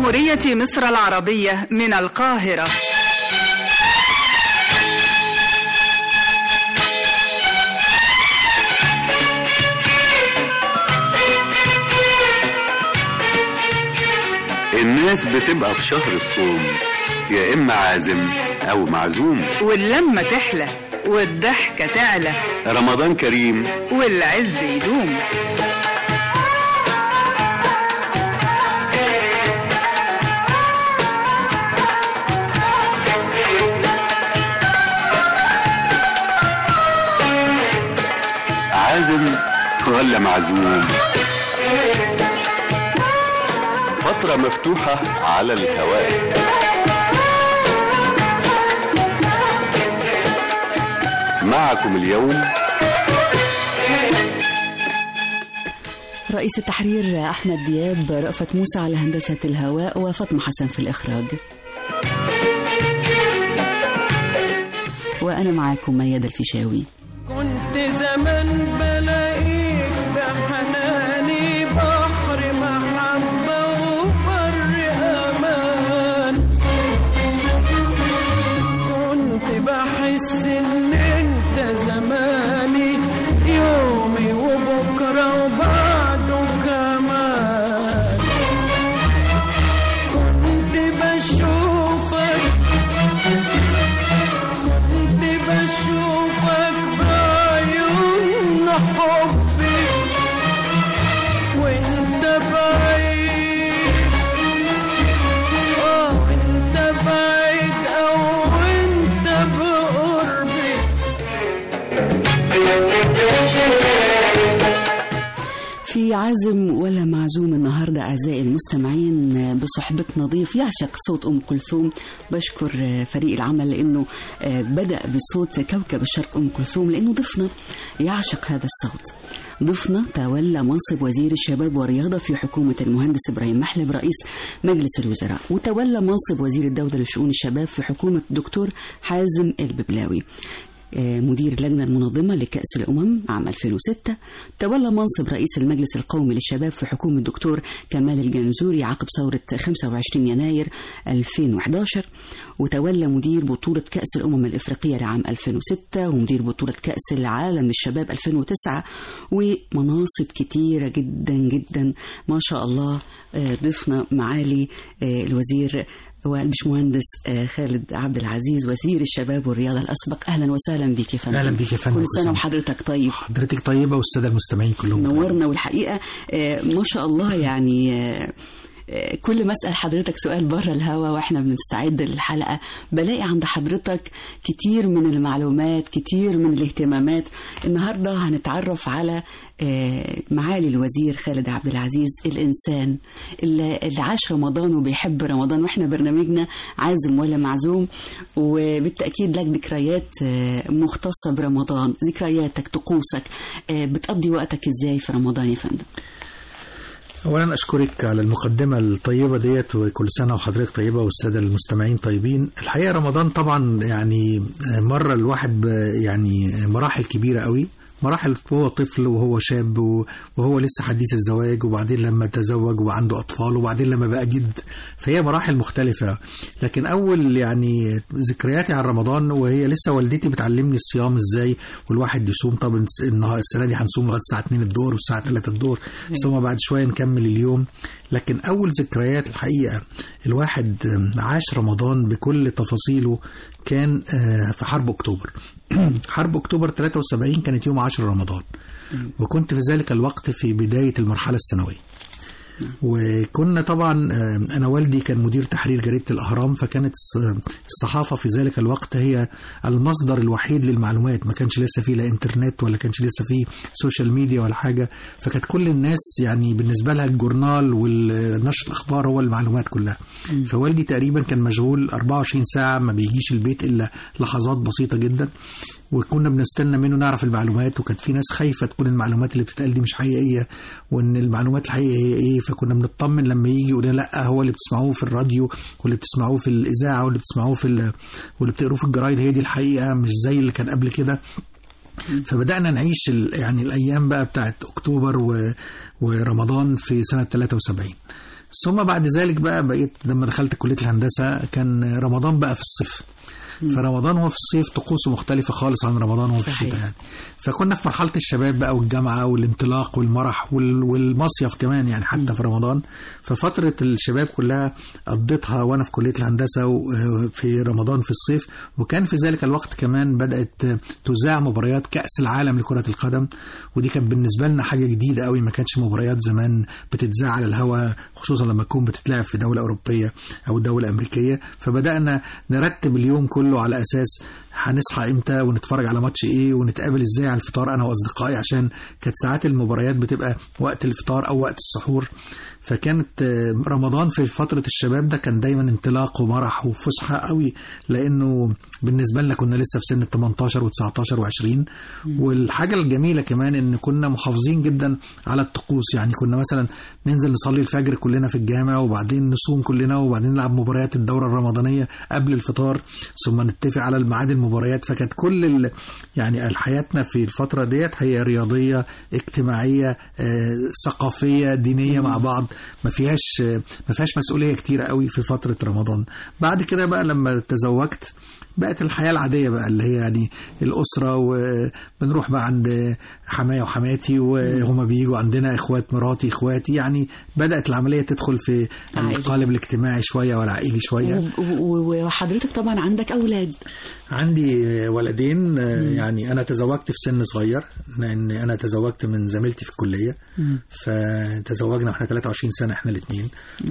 جمهورية مصر العربية من القاهرة الناس بتبقى في شهر الصوم يا إما عازم أو معزوم واللمة تحلى والضحكة تعلى رمضان كريم والعز يدوم عازم ولا معزوم فترة مفتوحة على الهواء معكم اليوم رئيس التحرير أحمد دياب رأفت موسى على هندسة الهواء وفاطمة حسن في الإخراج وأنا معاكم ميادة الفيشاوي كنت زمان بلاقيك بحناني بحر محبة وبر أمان كنت بحس إن أنت زماني يومي وبكرة وبعده كمان كنت بشوفك كنت بشوفك بعيون حبي وانت بعيد اه وانت بعيد او انت بقربي في عازم ولا معزوم النهارده اعزائي المستمعين بصحبتنا ضيف يعشق صوت ام كلثوم بشكر فريق العمل لانه بدا بصوت كوكب الشرق ام كلثوم لانه ضيفنا يعشق هذا الصوت ضيفنا تولى منصب وزير الشباب والرياضة في حكومة المهندس إبراهيم محلب رئيس مجلس الوزراء وتولى منصب وزير الدولة لشؤون الشباب في حكومة الدكتور حازم الببلاوي مدير اللجنة المنظمة لكأس الأمم عام 2006 تولى منصب رئيس المجلس القومي للشباب في حكومة الدكتور كمال الجنزوري عقب ثورة 25 يناير 2011 وتولى مدير بطولة كأس الأمم الإفريقية لعام 2006 ومدير بطولة كأس العالم للشباب 2009 ومناصب كتيرة جدا جدا ما شاء الله ضفنا معالي الوزير والبشمهندس خالد عبد العزيز وزير الشباب والرياضه الاسبق اهلا وسهلا بك يا فندم اهلا بك يا فندم كل سنه وحضرتك طيب حضرتك طيبه والساده المستمعين كلهم نورنا والحقيقه ما شاء الله يعني كل ما اسال حضرتك سؤال بره الهوا واحنا بنستعد للحلقه بلاقي عند حضرتك كتير من المعلومات كتير من الاهتمامات النهارده هنتعرف على معالي الوزير خالد عبد العزيز الانسان اللي عاش رمضان وبيحب رمضان واحنا برنامجنا عازم ولا معزوم وبالتاكيد لك ذكريات مختصه برمضان ذكرياتك طقوسك بتقضي وقتك ازاي في رمضان يا فندم اولا اشكرك على المقدمه الطيبه ديت وكل سنه وحضرتك طيبه والساده المستمعين طيبين الحقيقه رمضان طبعا يعني مر الواحد يعني مراحل كبيره قوي مراحل وهو طفل وهو شاب وهو لسه حديث الزواج وبعدين لما تزوج وعنده أطفال وبعدين لما بقى جد فهي مراحل مختلفة لكن أول يعني ذكرياتي عن رمضان وهي لسه والدتي بتعلمني الصيام إزاي والواحد يصوم طب السنة دي هنصوم لغاية الساعة 2 الظهر والساعة 3 الظهر ثم بعد شوية نكمل اليوم لكن أول ذكريات الحقيقة الواحد عاش رمضان بكل تفاصيله كان في حرب أكتوبر حرب أكتوبر 73 كانت يوم 10 رمضان وكنت في ذلك الوقت في بداية المرحلة الثانوية وكنا طبعا انا والدي كان مدير تحرير جريده الاهرام فكانت الصحافه في ذلك الوقت هي المصدر الوحيد للمعلومات ما كانش لسه فيه لا انترنت ولا كانش لسه فيه سوشيال ميديا ولا حاجه فكانت كل الناس يعني بالنسبه لها الجورنال والنشر الاخبار هو المعلومات كلها فوالدي تقريبا كان مشغول 24 ساعه ما بيجيش البيت الا لحظات بسيطه جدا وكنا بنستنى منه نعرف المعلومات وكانت في ناس خايفه تكون المعلومات اللي بتتقال دي مش حقيقيه وان المعلومات الحقيقيه هي ايه فكنا بنطمن لما يجي يقول لا هو اللي بتسمعوه في الراديو واللي بتسمعوه في الاذاعه واللي بتسمعوه في واللي بتقروه في الجرايد هي دي الحقيقه مش زي اللي كان قبل كده فبدانا نعيش يعني الايام بقى بتاعت اكتوبر و... ورمضان في سنه 73 ثم بعد ذلك بقى بقيت لما دخلت كليه الهندسه كان رمضان بقى في الصيف فرمضان هو في الصيف طقوسه مختلفة خالص عن رمضان هو في صحيح. الشتاء يعني. فكنا في مرحلة الشباب بقى والجامعة والانطلاق والمرح وال- والمصيف كمان يعني حتى في رمضان ففترة الشباب كلها قضيتها وأنا في كلية الهندسة وفي رمضان في الصيف وكان في ذلك الوقت كمان بدأت تذاع مباريات كأس العالم لكرة القدم ودي كانت بالنسبة لنا حاجة جديدة قوي ما كانتش مباريات زمان بتتذاع على الهواء خصوصا لما تكون بتتلعب في دولة أوروبية أو دولة أمريكية فبدأنا نرتب اليوم كله على أساس هنصحى امتى ونتفرج على ماتش ايه ونتقابل ازاي على الفطار انا واصدقائي عشان كانت ساعات المباريات بتبقى وقت الفطار او وقت السحور فكانت آه، رمضان في فترة الشباب ده كان دايما انطلاق ومرح وفسحة قوي لانه بالنسبة لنا كنا لسه في سن ال 18 و19 و20 والحاجة الجميلة كمان ان كنا محافظين جدا على الطقوس يعني كنا مثلا ننزل نصلي الفجر كلنا في الجامع وبعدين نصوم كلنا وبعدين نلعب مباريات الدورة الرمضانية قبل الفطار ثم نتفق على الميعاد المباريات فكانت كل ال... يعني حياتنا في الفترة ديت هي رياضية اجتماعية آه، ثقافية دينية مع بعض ما فيهاش آه، ما فيهاش مسؤولية كتيرة قوي في فترة رمضان بعد كده بقى لما تزوجت بقت الحياة العادية بقى اللي هي يعني الأسرة وبنروح بقى عند حماية وحماتي وهما بيجوا عندنا إخوات مراتي إخواتي يعني بدأت العملية تدخل في عائلي. القالب الاجتماعي شوية والعائلي شوية و- و- وحضرتك طبعا عندك أولاد عندي ولدين يعني انا تزوجت في سن صغير لان انا تزوجت من زميلتي في الكليه فتزوجنا واحنا 23 سنه احنا الاثنين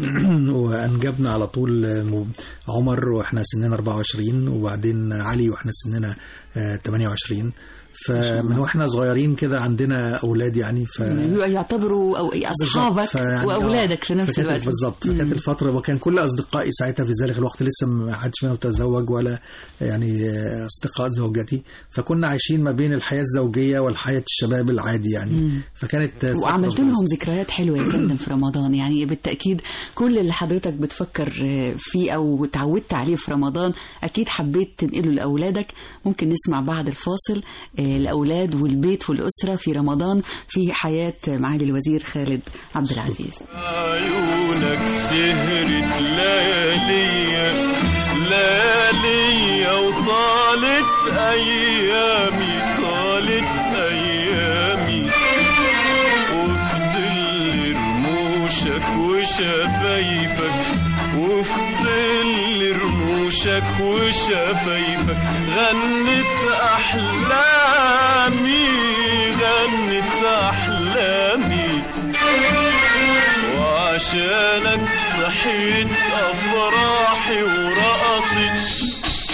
وانجبنا على طول م- عمر واحنا سننا 24 وبعدين علي واحنا سننا آه، 28 فمن واحنا صغيرين كده عندنا اولاد يعني ف يعتبروا أو أصحابك فيعني وأولادك في نفس فكانت- الوقت بالظبط فكانت الفترة وكان كل أصدقائي ساعتها في ذلك الوقت لسه ما حدش منهم تزوج ولا يعني أصدقاء زوجتي فكنا عايشين ما بين الحياة الزوجية والحياة الشباب العادي يعني فكانت فترة وعملت كويسة. لهم ذكريات حلوه يا فندم في رمضان يعني بالتاكيد كل اللي حضرتك بتفكر فيه او اتعودت عليه في رمضان اكيد حبيت تنقله لاولادك ممكن نسمع بعد الفاصل آه، الاولاد والبيت والاسره في رمضان في حياه معالي الوزير خالد عبد العزيز عيونك سهرت لياليا لياليا وطالت ايامي طالت ايامي وفي ظل رموشك وشفايفك وفي ظل رموشك وشفايفك غنت احلامي غنت احلامي وعشانك صحيت افراحي ورقصت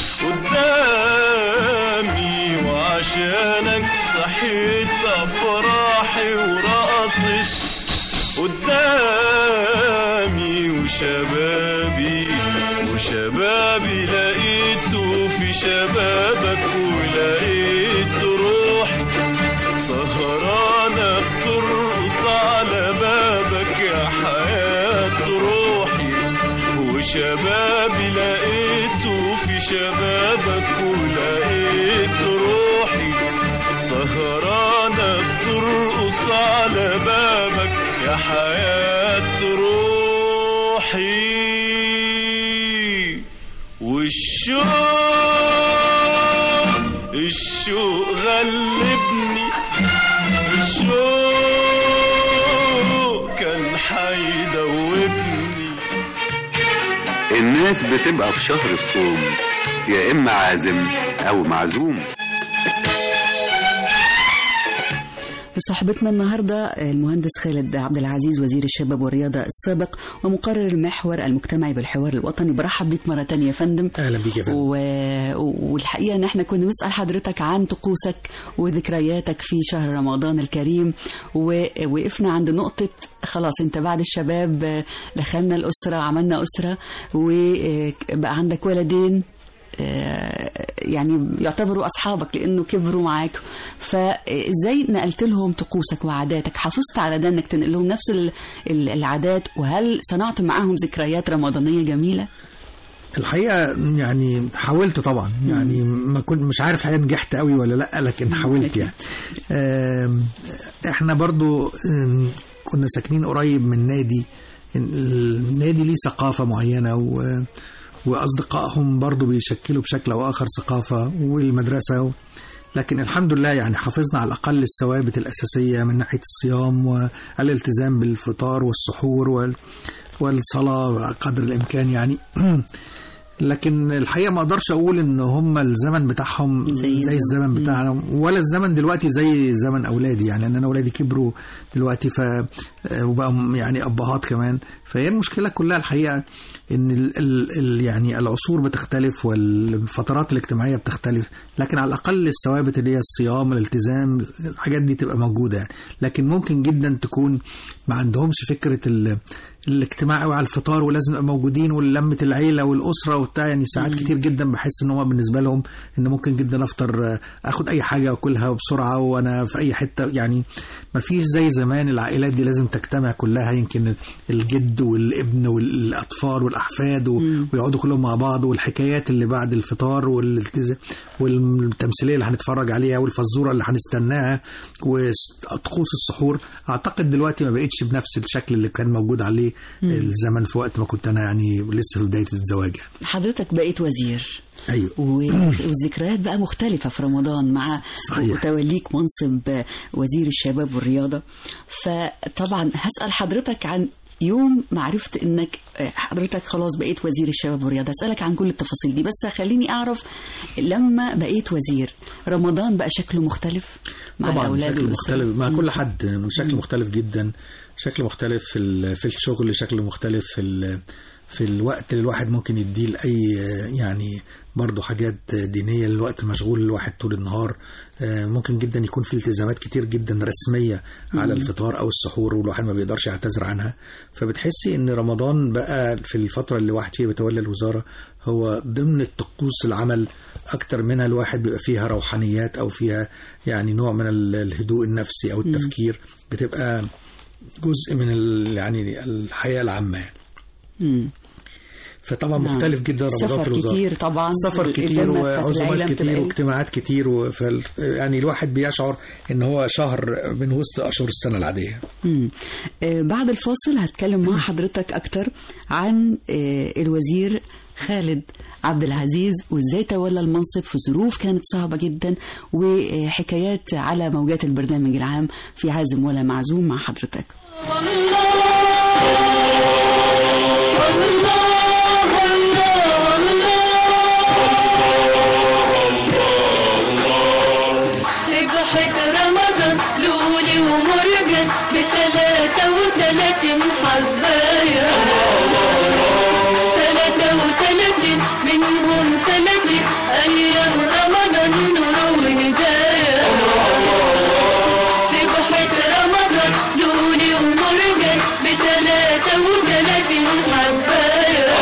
قدامي وعشانك صحيت افراحي ورقصت قدامي وشبابي وشبابي لقيته في شبابك ولقيت روحي سهرانة بترقص على بابك يا حياة روحي وشبابي لقيته في شبابك ولقيت روحي سهرانة بترقص على بابك يا حياة روحي والشوق الشوق غلبني الشوق كان حيدوبني الناس بتبقى في شهر الصوم يا إما عازم أو معزوم في صحبتنا النهارده المهندس خالد عبد العزيز وزير الشباب والرياضه السابق ومقرر المحور المجتمعي بالحوار الوطني برحب بيك مره تانية يا فندم أهلا بيك يا فندم و... والحقيقه ان احنا كنا بنسال حضرتك عن طقوسك وذكرياتك في شهر رمضان الكريم ووقفنا عند نقطه خلاص انت بعد الشباب دخلنا الاسره عملنا اسره وبقى عندك ولدين آه، يعني يعتبروا اصحابك لانه كبروا معاك فازاي نقلت لهم طقوسك وعاداتك حافظت على ده انك تنقل لهم نفس ال- ال- العادات وهل صنعت معاهم ذكريات رمضانيه جميله الحقيقه يعني حاولت طبعا يعني ما كنت مش عارف الحقيقه نجحت قوي ولا لا لكن حاولت يعني آم، احنا برضو آم، كنا ساكنين قريب من نادي النادي ليه ثقافة معينة و وأصدقائهم برضو بيشكلوا بشكل أو آخر ثقافة والمدرسة لكن الحمد لله يعني حافظنا على الأقل الثوابت الأساسية من ناحية الصيام والالتزام بالفطار والسحور وال والصلاة قدر الإمكان يعني لكن الحقيقة ما أقدرش أقول إن هم الزمن بتاعهم زي زي, الزمن. الزمن بتاعنا ولا الزمن دلوقتي زي زمن أولادي يعني لأن أنا أولادي كبروا دلوقتي ف وبقوا يعني أبهات كمان فهي المشكلة كلها الحقيقة إن ال ال ال يعني العصور بتختلف والفترات الاجتماعية بتختلف لكن على الأقل الثوابت اللي هي الصيام الالتزام الحاجات دي تبقى موجودة يعني لكن ممكن جدا تكون ما عندهمش فكرة ال الاجتماع قوي على الفطار ولازم نبقى موجودين ولمة العيلة والأسرة وبتاع يعني ساعات كتير جدا بحس ان هو بالنسبة لهم ان ممكن جدا افطر آه، اخد اي حاجة واكلها بسرعة وانا في اي حتة يعني ما فيش زي زمان العائلات دي لازم تجتمع كلها يمكن الجد والابن والاطفال والاحفاد و- ويقعدوا كلهم مع بعض والحكايات اللي بعد الفطار والالتزام والتمثيلية اللي هنتفرج عليها والفزورة اللي هنستناها وطقوس السحور اعتقد دلوقتي ما بقتش بنفس الشكل اللي كان موجود عليه الزمن في وقت ما كنت انا يعني لسه في بداية الزواج يعني. حضرتك بقيت وزير ايوه و- والذكريات بقى مختلفة في رمضان مع صحيح. توليك منصب وزير الشباب والرياضة فطبعا هسأل حضرتك عن يوم ما عرفت انك حضرتك خلاص بقيت وزير الشباب والرياضة اسألك عن كل التفاصيل دي بس خليني اعرف لما بقيت وزير رمضان بقى شكله مختلف مع طبعا الاولاد شكل والأسرة. مختلف مع كل حد شكل مختلف جدا شكل مختلف في ال- في الشغل شكل مختلف في ال- في الوقت اللي الواحد ممكن يديه لاي يعني برضه حاجات دينيه الوقت مشغول الواحد طول النهار آه، ممكن جدا يكون في التزامات كتير جدا رسميه على الفطار او السحور والواحد ما بيقدرش يعتذر عنها فبتحسي ان رمضان بقى في الفتره اللي الواحد فيها بيتولى الوزاره هو ضمن الطقوس العمل اكتر منها الواحد بيبقى فيها روحانيات او فيها يعني نوع من ال- الهدوء النفسي او التفكير بتبقى جزء من ال- يعني الحياه العامه يعني. مم. فطبعا نعم. مختلف جدا رمضان في سفر الوزاره كتير طبعا سفر كتير الجنة بتاعت وعزومات العيلة كتير بتبقى- واجتماعات كتير وفال يعني الواحد بيشعر ان هو شهر من وسط اشهر السنه العاديه مم. آه، بعد الفاصل هتكلم مع حضرتك أكتر عن آه، الوزير خالد عبد العزيز وازاي تولى المنصب في ظروف كانت صعبة جدا وحكايات على موجات البرنامج العام في عازم ولا معزوم مع حضرتك صبحة رمضان لولي ومرجان بثلاثة وثلاثين حباية ثلاثة وثلاثين منهم ثلاثين أيام رمضان نور وهداية صبحة رمضان لولي ومرجان بثلاثة وثلاثين حباية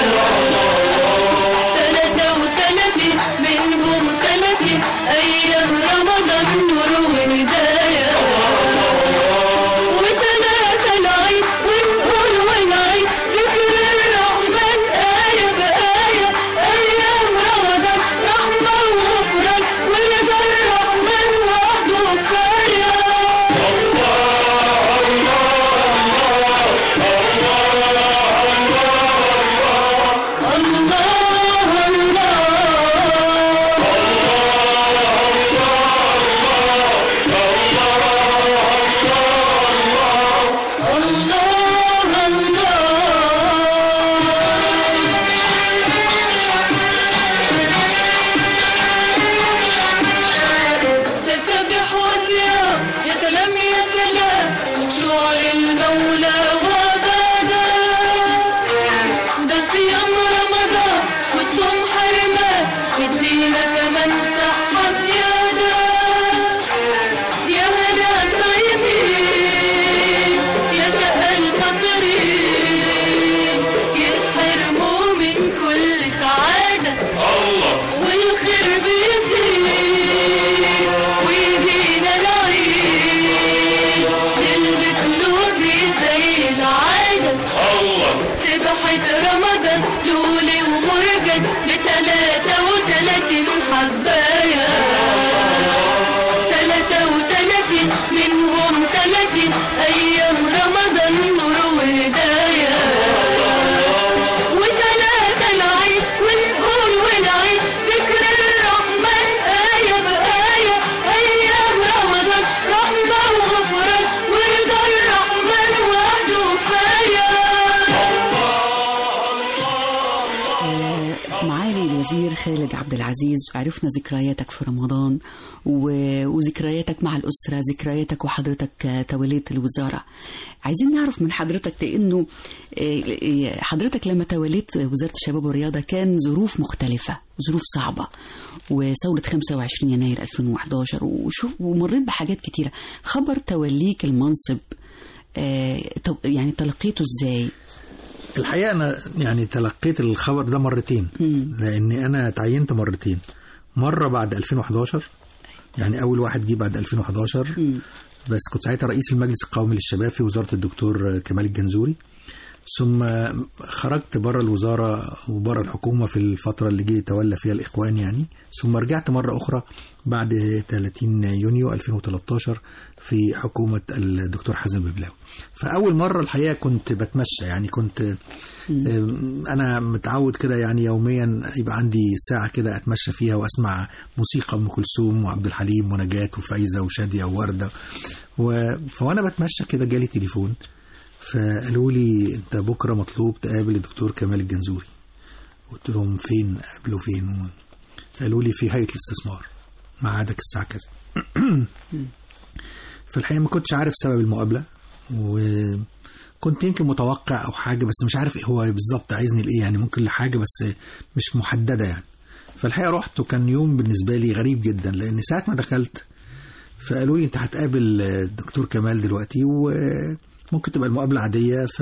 الوزير خالد عبد العزيز عرفنا ذكرياتك في رمضان و- وذكرياتك مع الأسرة ذكرياتك وحضرتك توليت الوزارة عايزين نعرف من حضرتك لأنه آه، آه، حضرتك لما توليت وزارة الشباب والرياضة كان ظروف مختلفة ظروف صعبة وثورة 25 يناير 2011 وشوف ومريت بحاجات كتيرة خبر توليك المنصب آه، طب يعني تلقيته ازاي؟ الحقيقه انا يعني تلقيت الخبر ده مرتين لاني انا تعينت مرتين مره بعد 2011 يعني اول واحد جه بعد 2011 بس كنت ساعتها رئيس المجلس القومي للشباب في وزاره الدكتور كمال الجنزوري ثم خرجت بره الوزاره وبره الحكومه في الفتره اللي جه تولى فيها الاخوان يعني ثم رجعت مره اخرى بعد 30 يونيو 2013 في حكومه الدكتور حازم ببلاوي فاول مره الحقيقه كنت بتمشى يعني كنت أم، انا متعود كده يعني يوميا يبقى عندي ساعه كده اتمشى فيها واسمع موسيقى ام كلثوم وعبد الحليم ونجاة وفايزه وشاديه وورده و... فوانا بتمشى كده جالي تليفون فقالوا لي انت بكره مطلوب تقابل الدكتور كمال الجنزوري قلت لهم فين قابله فين قالوا لي في هيئه الاستثمار ميعادك الساعه كذا في الحقيقه ما كنتش عارف سبب المقابله وكنت يمكن متوقع او حاجه بس مش عارف ايه هو بالظبط عايزني لايه يعني ممكن لحاجه بس مش محدده يعني فالحقيقه رحت وكان يوم بالنسبه لي غريب جدا لان ساعه ما دخلت فقالوا لي انت هتقابل الدكتور كمال دلوقتي وممكن تبقى المقابله عاديه ف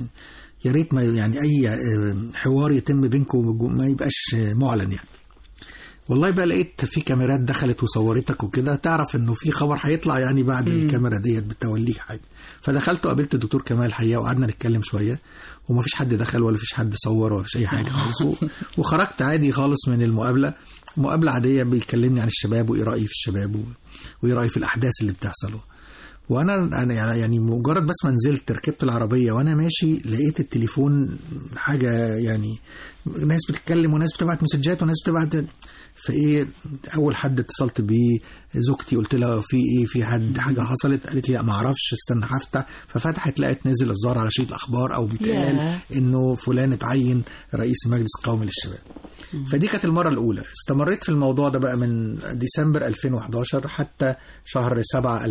يا ريت ما يعني اي حوار يتم بينكم ما يبقاش معلن يعني والله بقى لقيت في كاميرات دخلت وصورتك وكده تعرف انه في خبر هيطلع يعني بعد الكاميرا ديت بتوليك حاجه فدخلت وقابلت الدكتور كمال الحقيقه وقعدنا نتكلم شويه وما فيش حد دخل ولا فيش حد صور ولا فيش اي حاجه خالص و- وخرجت عادي خالص من المقابله مقابله عاديه بيكلمني عن الشباب وايه رايي في الشباب و- وايه رايي في الاحداث اللي بتحصل وانا انا يعني يعني مجرد بس ما نزلت ركبت العربيه وانا ماشي لقيت التليفون حاجه يعني ناس بتتكلم وناس بتبعت مسجات وناس بتبعت فايه اول حد اتصلت بيه زوجتي قلت لها في ايه في حد حاجه حصلت قالت لي لا ما اعرفش استنى هفتح ففتحت لقت نزل الظاهر على شريط الاخبار او بيتقال ياه. انه فلان اتعين رئيس المجلس القومي للشباب فدي كانت المرة الأولى استمريت في الموضوع ده بقى من ديسمبر 2011 حتى شهر 7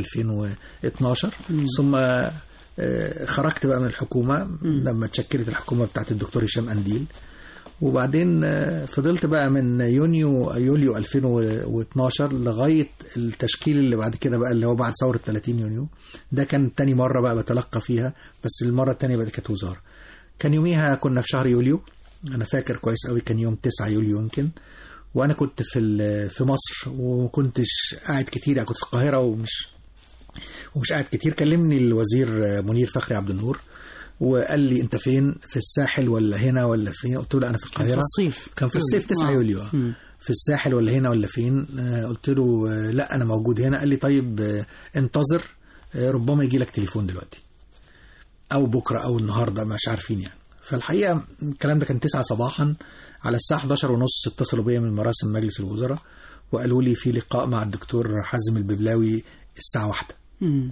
2012 ثم آه، خرجت بقى من الحكومة لما تشكلت الحكومة بتاعت الدكتور هشام أنديل وبعدين آه، فضلت بقى من يونيو يوليو 2012 لغاية التشكيل اللي بعد كده بقى اللي هو بعد ثورة 30 يونيو ده كان تاني مرة بقى بتلقى فيها بس المرة التانية بقى دي كانت وزارة كان يوميها كنا في شهر يوليو انا فاكر كويس قوي كان يوم 9 يوليو يمكن وانا كنت في ال- في مصر وكنتش قاعد كتير يعني كنت في القاهره ومش ومش قاعد كتير كلمني الوزير منير فخري عبد النور وقال لي انت فين في الساحل ولا هنا ولا فين قلت له لا انا في القاهره في الصيف. كان في الصيف 9 آه. يوليو آه. مم. في الساحل ولا هنا ولا فين آه، قلت له آه، لا انا موجود هنا قال لي طيب آه، انتظر آه، ربما يجي لك تليفون دلوقتي او بكره او النهارده مش عارفين يعني فالحقيقه الكلام ده كان 9 صباحا على الساعه 11 ونص اتصلوا بيا من مراسم مجلس الوزراء وقالوا لي في لقاء مع الدكتور حازم الببلاوي الساعه واحدة مم.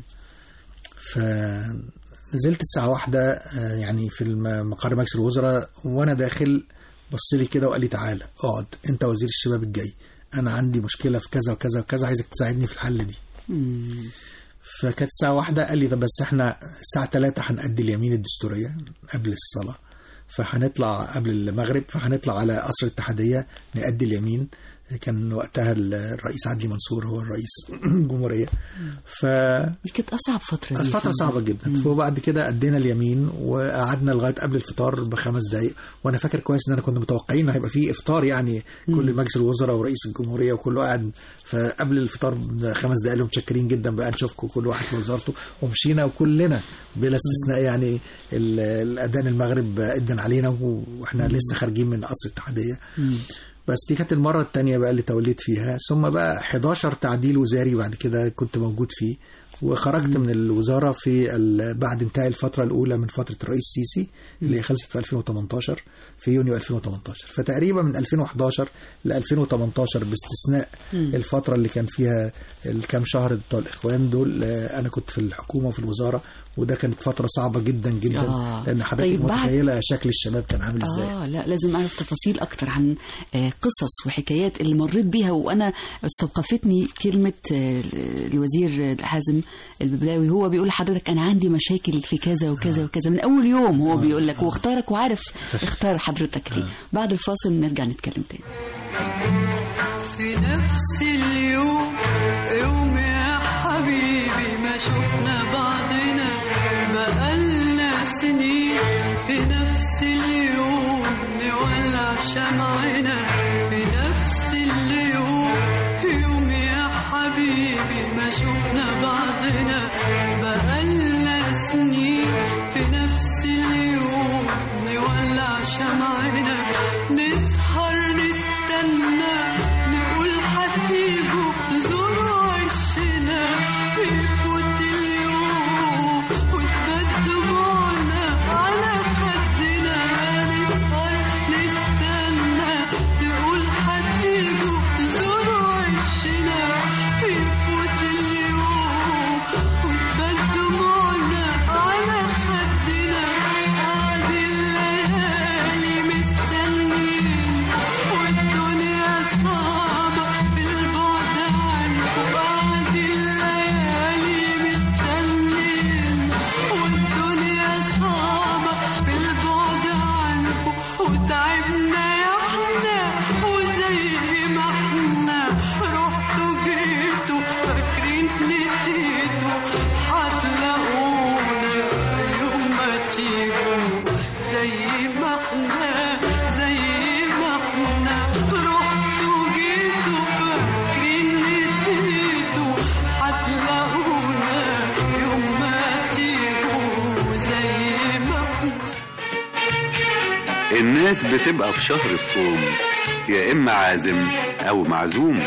فنزلت الساعة واحدة آه، يعني في الم- مقر مجلس الوزراء وأنا داخل بص لي كده وقال لي تعالى اقعد أنت وزير الشباب الجاي أنا عندي مشكلة في كذا وكذا وكذا عايزك تساعدني في الحل دي مم. فكانت الساعة واحدة قال لي طب بس احنا الساعة ثلاثة هنأدي اليمين الدستورية قبل الصلاة فهنطلع قبل المغرب فهنطلع على قصر الاتحادية نأدي اليمين كان وقتها الرئيس عدلي منصور هو الرئيس الجمهورية ف دي كانت اصعب فتره دي فترة صعبة جدا وبعد كده أدينا اليمين وقعدنا لغاية قبل الفطار بخمس دقايق وأنا فاكر كويس إن أنا كنا متوقعين إن هيبقى فيه إفطار يعني كل مجلس الوزراء ورئيس الجمهورية وكله قاعد فقبل الفطار بخمس دقايق لهم متشكرين جدا بقى نشوفكم كل واحد في وزارته ومشينا وكلنا بلا استثناء يعني ال- الأذان المغرب أذن علينا وإحنا لسه خارجين من قصر الاتحادية بس دي كانت المرة التانية بقى اللي توليت فيها ثم بقى 11 تعديل وزاري بعد كده كنت موجود فيه وخرجت من الوزارة في ال- بعد انتهاء الفترة الأولى من فترة الرئيس السيسي اللي هي خلصت في 2018 في يونيو 2018 فتقريبا من 2011 ل 2018 باستثناء الفترة اللي كان فيها الكام شهر بتوع الإخوان دول آه، أنا كنت في الحكومة وفي الوزارة وده كانت فتره صعبه جدا جدا آه. لان حضرتك طيب بعد- متخيله شكل الشباب كان عامل ازاي اه لا لازم اعرف تفاصيل اكتر عن آه، قصص وحكايات اللي مريت بيها وانا استوقفتني كلمه آه، الوزير حازم الببلاوي هو بيقول لحضرتك انا عندي مشاكل في كذا وكذا وكذا من اول يوم هو بيقول لك واختارك وعارف اختار حضرتك ليه بعد الفاصل نرجع نتكلم تاني في نفس اليوم يوم يا حبيبي ما شفنا بعضنا بقالنا سنين في نفس اليوم نولع شمعنا في نفس اليوم يوم يا حبيبي ما شفنا بعضنا بقالنا سنين في نفس اليوم نولع شمعنا نسهر نستنى نقول هتيجوا تزوروا وشنا يفوت اليوم وتبات دموعنا على خدنا نسهر نستنى نقول هتيجوا تزوروا وشنا يفوت اليوم وتبات دموعنا على خدنا قعد الليالي مستنيين والدنيا صعبة في البعد عنكم قعد الليالي مستنيين والدنيا صعبة في البعد عنكم وتعبنا يا احنا وزي ما احنا رحتوا جيتوا فاكرين نسيتوا هتلاقونا يوم ما تيجوا زي ما احنا زي ما احنا رحتوا جيتوا فاكرين نسيتوا هتلاقونا يوم ما تيجوا زي ما احنا الناس بتبقى في شهر الصوم يا إما عازم أو معزوم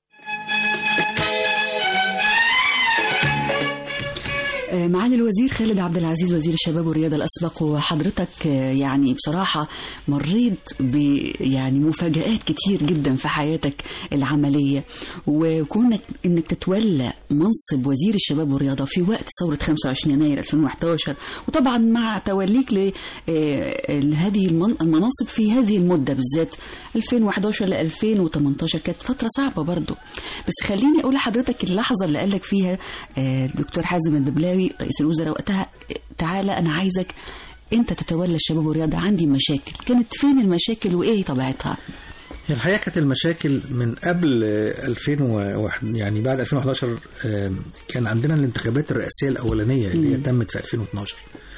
آه، معالي الوزير خالد عبد العزيز وزير الشباب والرياضه الاسبق وحضرتك آه، يعني بصراحه مريت ب يعني مفاجات كتير جدا في حياتك العمليه وكونك انك تتولى منصب وزير الشباب والرياضه في وقت ثوره 25 يناير 2011 وطبعا مع توليك لهذه المناصب في هذه المده بالذات 2011 ل 2018 كانت فتره صعبه برضو بس خليني اقول لحضرتك اللحظه اللي قال لك فيها آه، الدكتور حازم الببلاوي رئيس الوزراء وقتها آه، تعالى انا عايزك انت تتولى الشباب والرياضه عندي مشاكل كانت فين المشاكل وايه طبيعتها هي الحقيقه كانت المشاكل من قبل آه، 2001 يعني بعد 2011 آه، كان عندنا الانتخابات الرئاسيه الاولانيه اللي هي تمت في 2012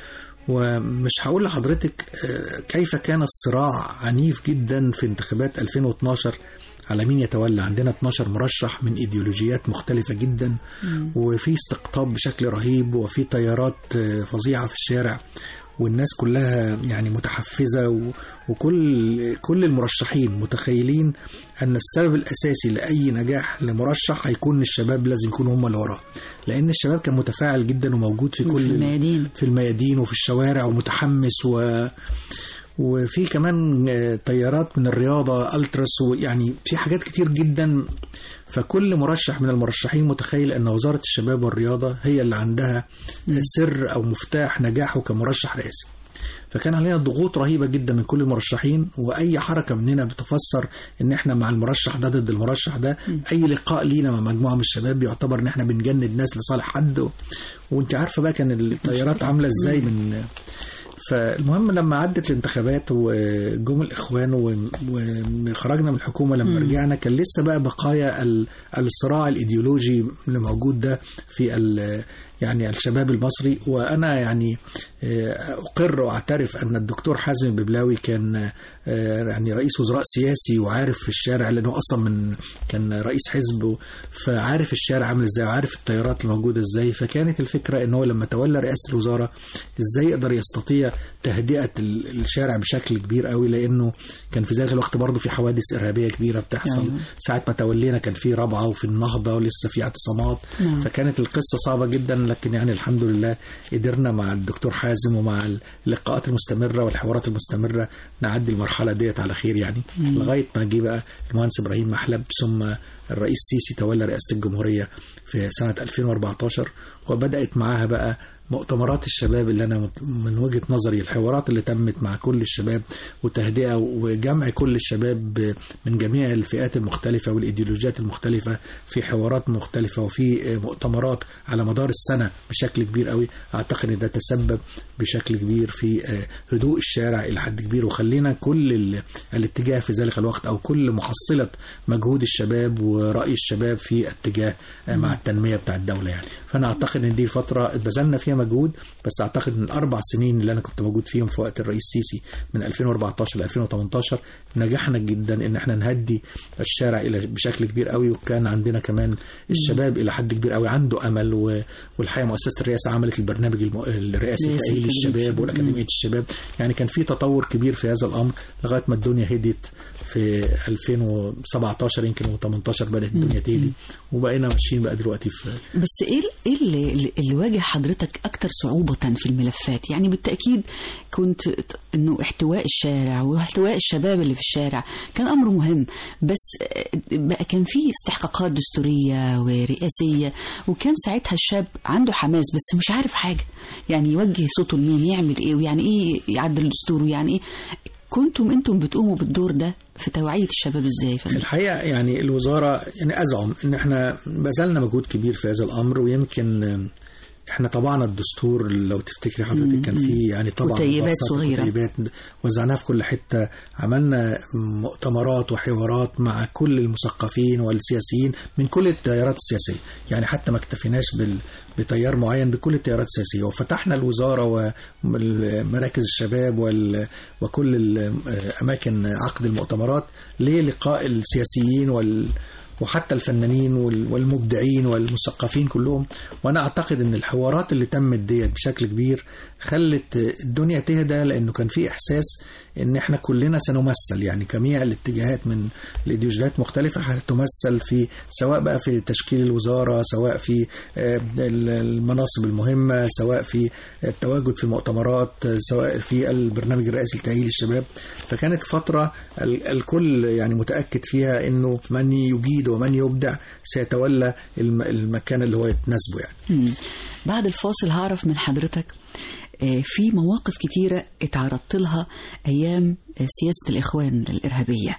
ومش هقول لحضرتك آه، كيف كان الصراع عنيف جدا في انتخابات 2012 على مين يتولى عندنا 12 مرشح من ايديولوجيات مختلفة جدا وفي استقطاب بشكل رهيب وفي تيارات آه، فظيعة في الشارع والناس كلها يعني متحفزة و- وكل كل المرشحين متخيلين أن السبب الأساسي لأي نجاح لمرشح هيكون الشباب لازم يكونوا هم اللي وراه لأن الشباب كان متفاعل جدا وموجود في كل في الميادين في الميادين وفي الشوارع ومتحمس و وفي كمان آه، تيارات من الرياضة ألترس ويعني في حاجات كتير جدا فكل مرشح من المرشحين متخيل أن وزارة الشباب والرياضة هي اللي عندها سر أو مفتاح نجاحه كمرشح رئاسي فكان علينا ضغوط رهيبه جدا من كل المرشحين واي حركه مننا بتفسر ان احنا مع المرشح ده ضد المرشح ده اي لقاء لينا مع مجموعه من الشباب بيعتبر ان احنا بنجند ناس لصالح حد و... وانت عارفه بقى كان التيارات عامله ازاي من فالمهم لما عدت الانتخابات وجم الاخوان و- وخرجنا من الحكومه لما رجعنا كان لسه بقى بقايا ال- الصراع الايديولوجي اللي موجود ده في ال- يعني الشباب المصري وانا يعني آه، اقر واعترف ان الدكتور حازم الببلاوي كان آه، يعني رئيس وزراء سياسي وعارف في الشارع لانه اصلا من كان رئيس حزب فعارف الشارع عامل ازاي وعارف التيارات الموجوده ازاي فكانت الفكره ان هو لما تولى رئاسه الوزاره ازاي يقدر يستطيع تهدئه ال- الشارع بشكل كبير قوي لانه كان في ذلك الوقت برضه في حوادث ارهابيه كبيره بتحصل أيوة. ساعه ما تولينا كان في رابعه وفي النهضه ولسه في اعتصامات نعم. فكانت القصه صعبه جدا لكن يعني الحمد لله قدرنا مع الدكتور حازم ومع اللقاءات المستمره والحوارات المستمره نعدي المرحله ديت على خير يعني لغايه ما جه بقى المهندس ابراهيم محلب ثم الرئيس سيسي تولى رئاسه الجمهوريه في سنه 2014 وبدات معاها بقى مؤتمرات الشباب اللي انا مت- من وجهه نظري الحوارات اللي تمت مع كل الشباب وتهدئه وجمع كل الشباب من جميع الفئات المختلفه والايديولوجيات المختلفه في حوارات مختلفه وفي مؤتمرات على مدار السنه بشكل كبير قوي اعتقد ان ده تسبب بشكل كبير في آه، هدوء الشارع الى حد كبير وخلينا كل ال- الاتجاه في ذلك الوقت او كل محصله مجهود الشباب وراي الشباب في اتجاه آه، مع التنميه بتاع الدوله يعني فانا اعتقد ان دي فتره بذلنا فيها مجهود بس اعتقد ان الاربع سنين اللي انا كنت موجود فيهم في وقت الرئيس السيسي من 2014 ل 2018 نجحنا جدا ان احنا نهدي الشارع الى بشكل كبير قوي وكان عندنا كمان الشباب الى حد كبير قوي عنده امل و- والحقيقه مؤسسه الرئاسه عملت البرنامج الم- الرئاسي رئاسي تاهيل تأهيل الشباب الشباب. والاكاديميه الشباب يعني كان في تطور كبير في هذا الامر لغايه ما الدنيا هديت في 2017 يمكن و18 بدات الدنيا تهدي وبقينا ماشيين بقى دلوقتي في بس ايه ال- ايه اللي, اللي واجه حضرتك اكتر صعوبة في الملفات يعني بالتأكيد كنت ت- انه احتواء الشارع واحتواء الشباب اللي في الشارع كان امر مهم بس آه، بقى كان في استحقاقات دستورية ورئاسية وكان ساعتها الشاب عنده حماس بس مش عارف حاجة يعني يوجه صوته لمين يعمل ايه ويعني ايه يعدل الدستور ويعني ايه كنتم انتم بتقوموا بالدور ده في توعية الشباب ازاي فندم؟ الحقيقه يعني الوزاره يعني ازعم ان احنا بذلنا مجهود كبير في هذا الامر ويمكن آه، احنا طبعنا الدستور لو تفتكري حضرتك كان فيه يعني طبعا كتيبات مبسط صغيرة. وكتيبات وزعناها في كل حته عملنا مؤتمرات وحوارات مع كل المثقفين والسياسيين من كل التيارات السياسيه يعني حتى ما اكتفيناش بال بتيار معين بكل التيارات السياسيه وفتحنا الوزاره ومراكز الشباب وال وكل ال- اماكن عقد المؤتمرات للقاء السياسيين وال وحتى الفنانين وال- والمبدعين والمثقفين كلهم وانا اعتقد ان الحوارات اللي تمت ديت بشكل كبير خلت الدنيا تهدى لانه كان في احساس ان احنا كلنا سنمثل يعني جميع الاتجاهات من الايديولوجيات مختلفه هتمثل في سواء بقى في تشكيل الوزاره سواء في آه، ال- المناصب المهمه سواء في التواجد في مؤتمرات آه، سواء في البرنامج الرئاسي لتاهيل الشباب فكانت فتره ال- الكل يعني متاكد فيها انه من يجيد ومن يبدع سيتولى الم- المكان اللي هو يتناسبه يعني مم. بعد الفاصل هعرف من حضرتك آه، في مواقف كتيرة اتعرضت لها أيام آه، سياسة الإخوان الإرهابية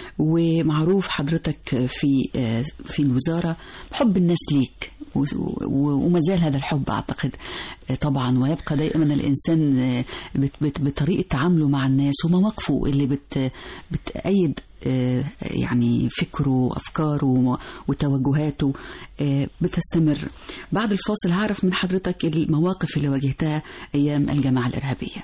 ومعروف حضرتك في آه، في الوزارة بحب الناس ليك و- و- وما زال هذا الحب أعتقد آه، طبعا ويبقى دائما الإنسان آه، بت- بت- بطريقة تعامله مع الناس ومواقفه اللي بت بتأيد آه، يعني فكره وأفكاره وتوجهاته آه، بتستمر بعد الفاصل هعرف من حضرتك المواقف اللي واجهتها أيام الجماعة الإرهابية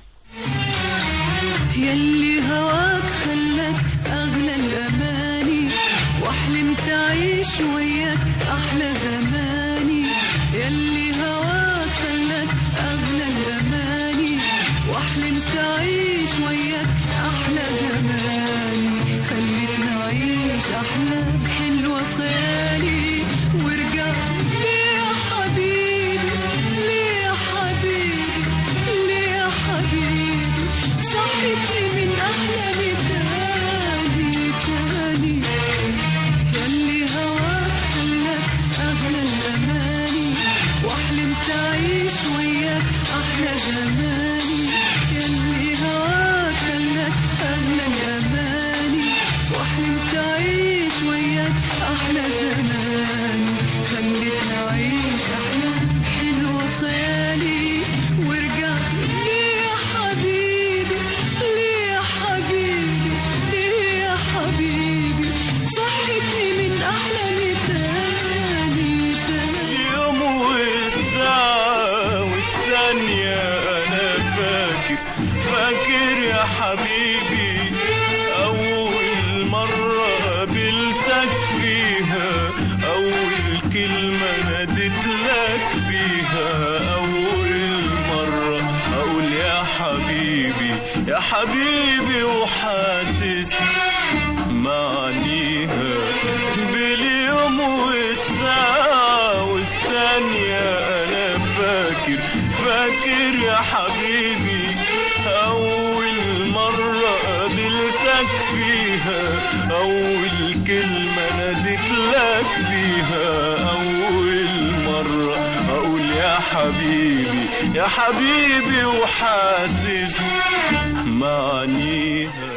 يلي هواك خلاك أغلى الأماني وحلمت أعيش وياك أحلى زماني يلي هواك خلاك أغلى الأماني وحلمت أعيش وياك أحلى زماني خليتني أعيش أحلام حلوة في خيالي ورجع ليه يا حبيبي ليه يا حبيبي ليه يا حبيبي صحتني من أحلامي تاني تاني يلي هواك خلاك أغلى الأماني وحلمت أعيش وياك أحلى زماني يلي هواك خلاك أغلى الأماني وحلمت أعيش وياك أحلى زماني خليتني أعيش أحلام حلوة في خيالي ورجع ليه يا حبيبي ليه يا حبيبي ليه يا حبيبي صحتني من أحلامي تاني تاني اليوم والساعة والثانية أنا فاكر فاكر يا حبيبي أول مرة قابلتك فيها أول كلمة ناديت لك بيها أول مرة أقول يا حبيبي يا حبيبي وحاسس معنيها باليوم والساعة والثانية أنا فاكر فاكر يا حبيبي أول مرة قابلتك فيها أول كلمة ناديت لك بيها أول مرة أقول يا حبيبي يا حبيبي وحاسس معانيها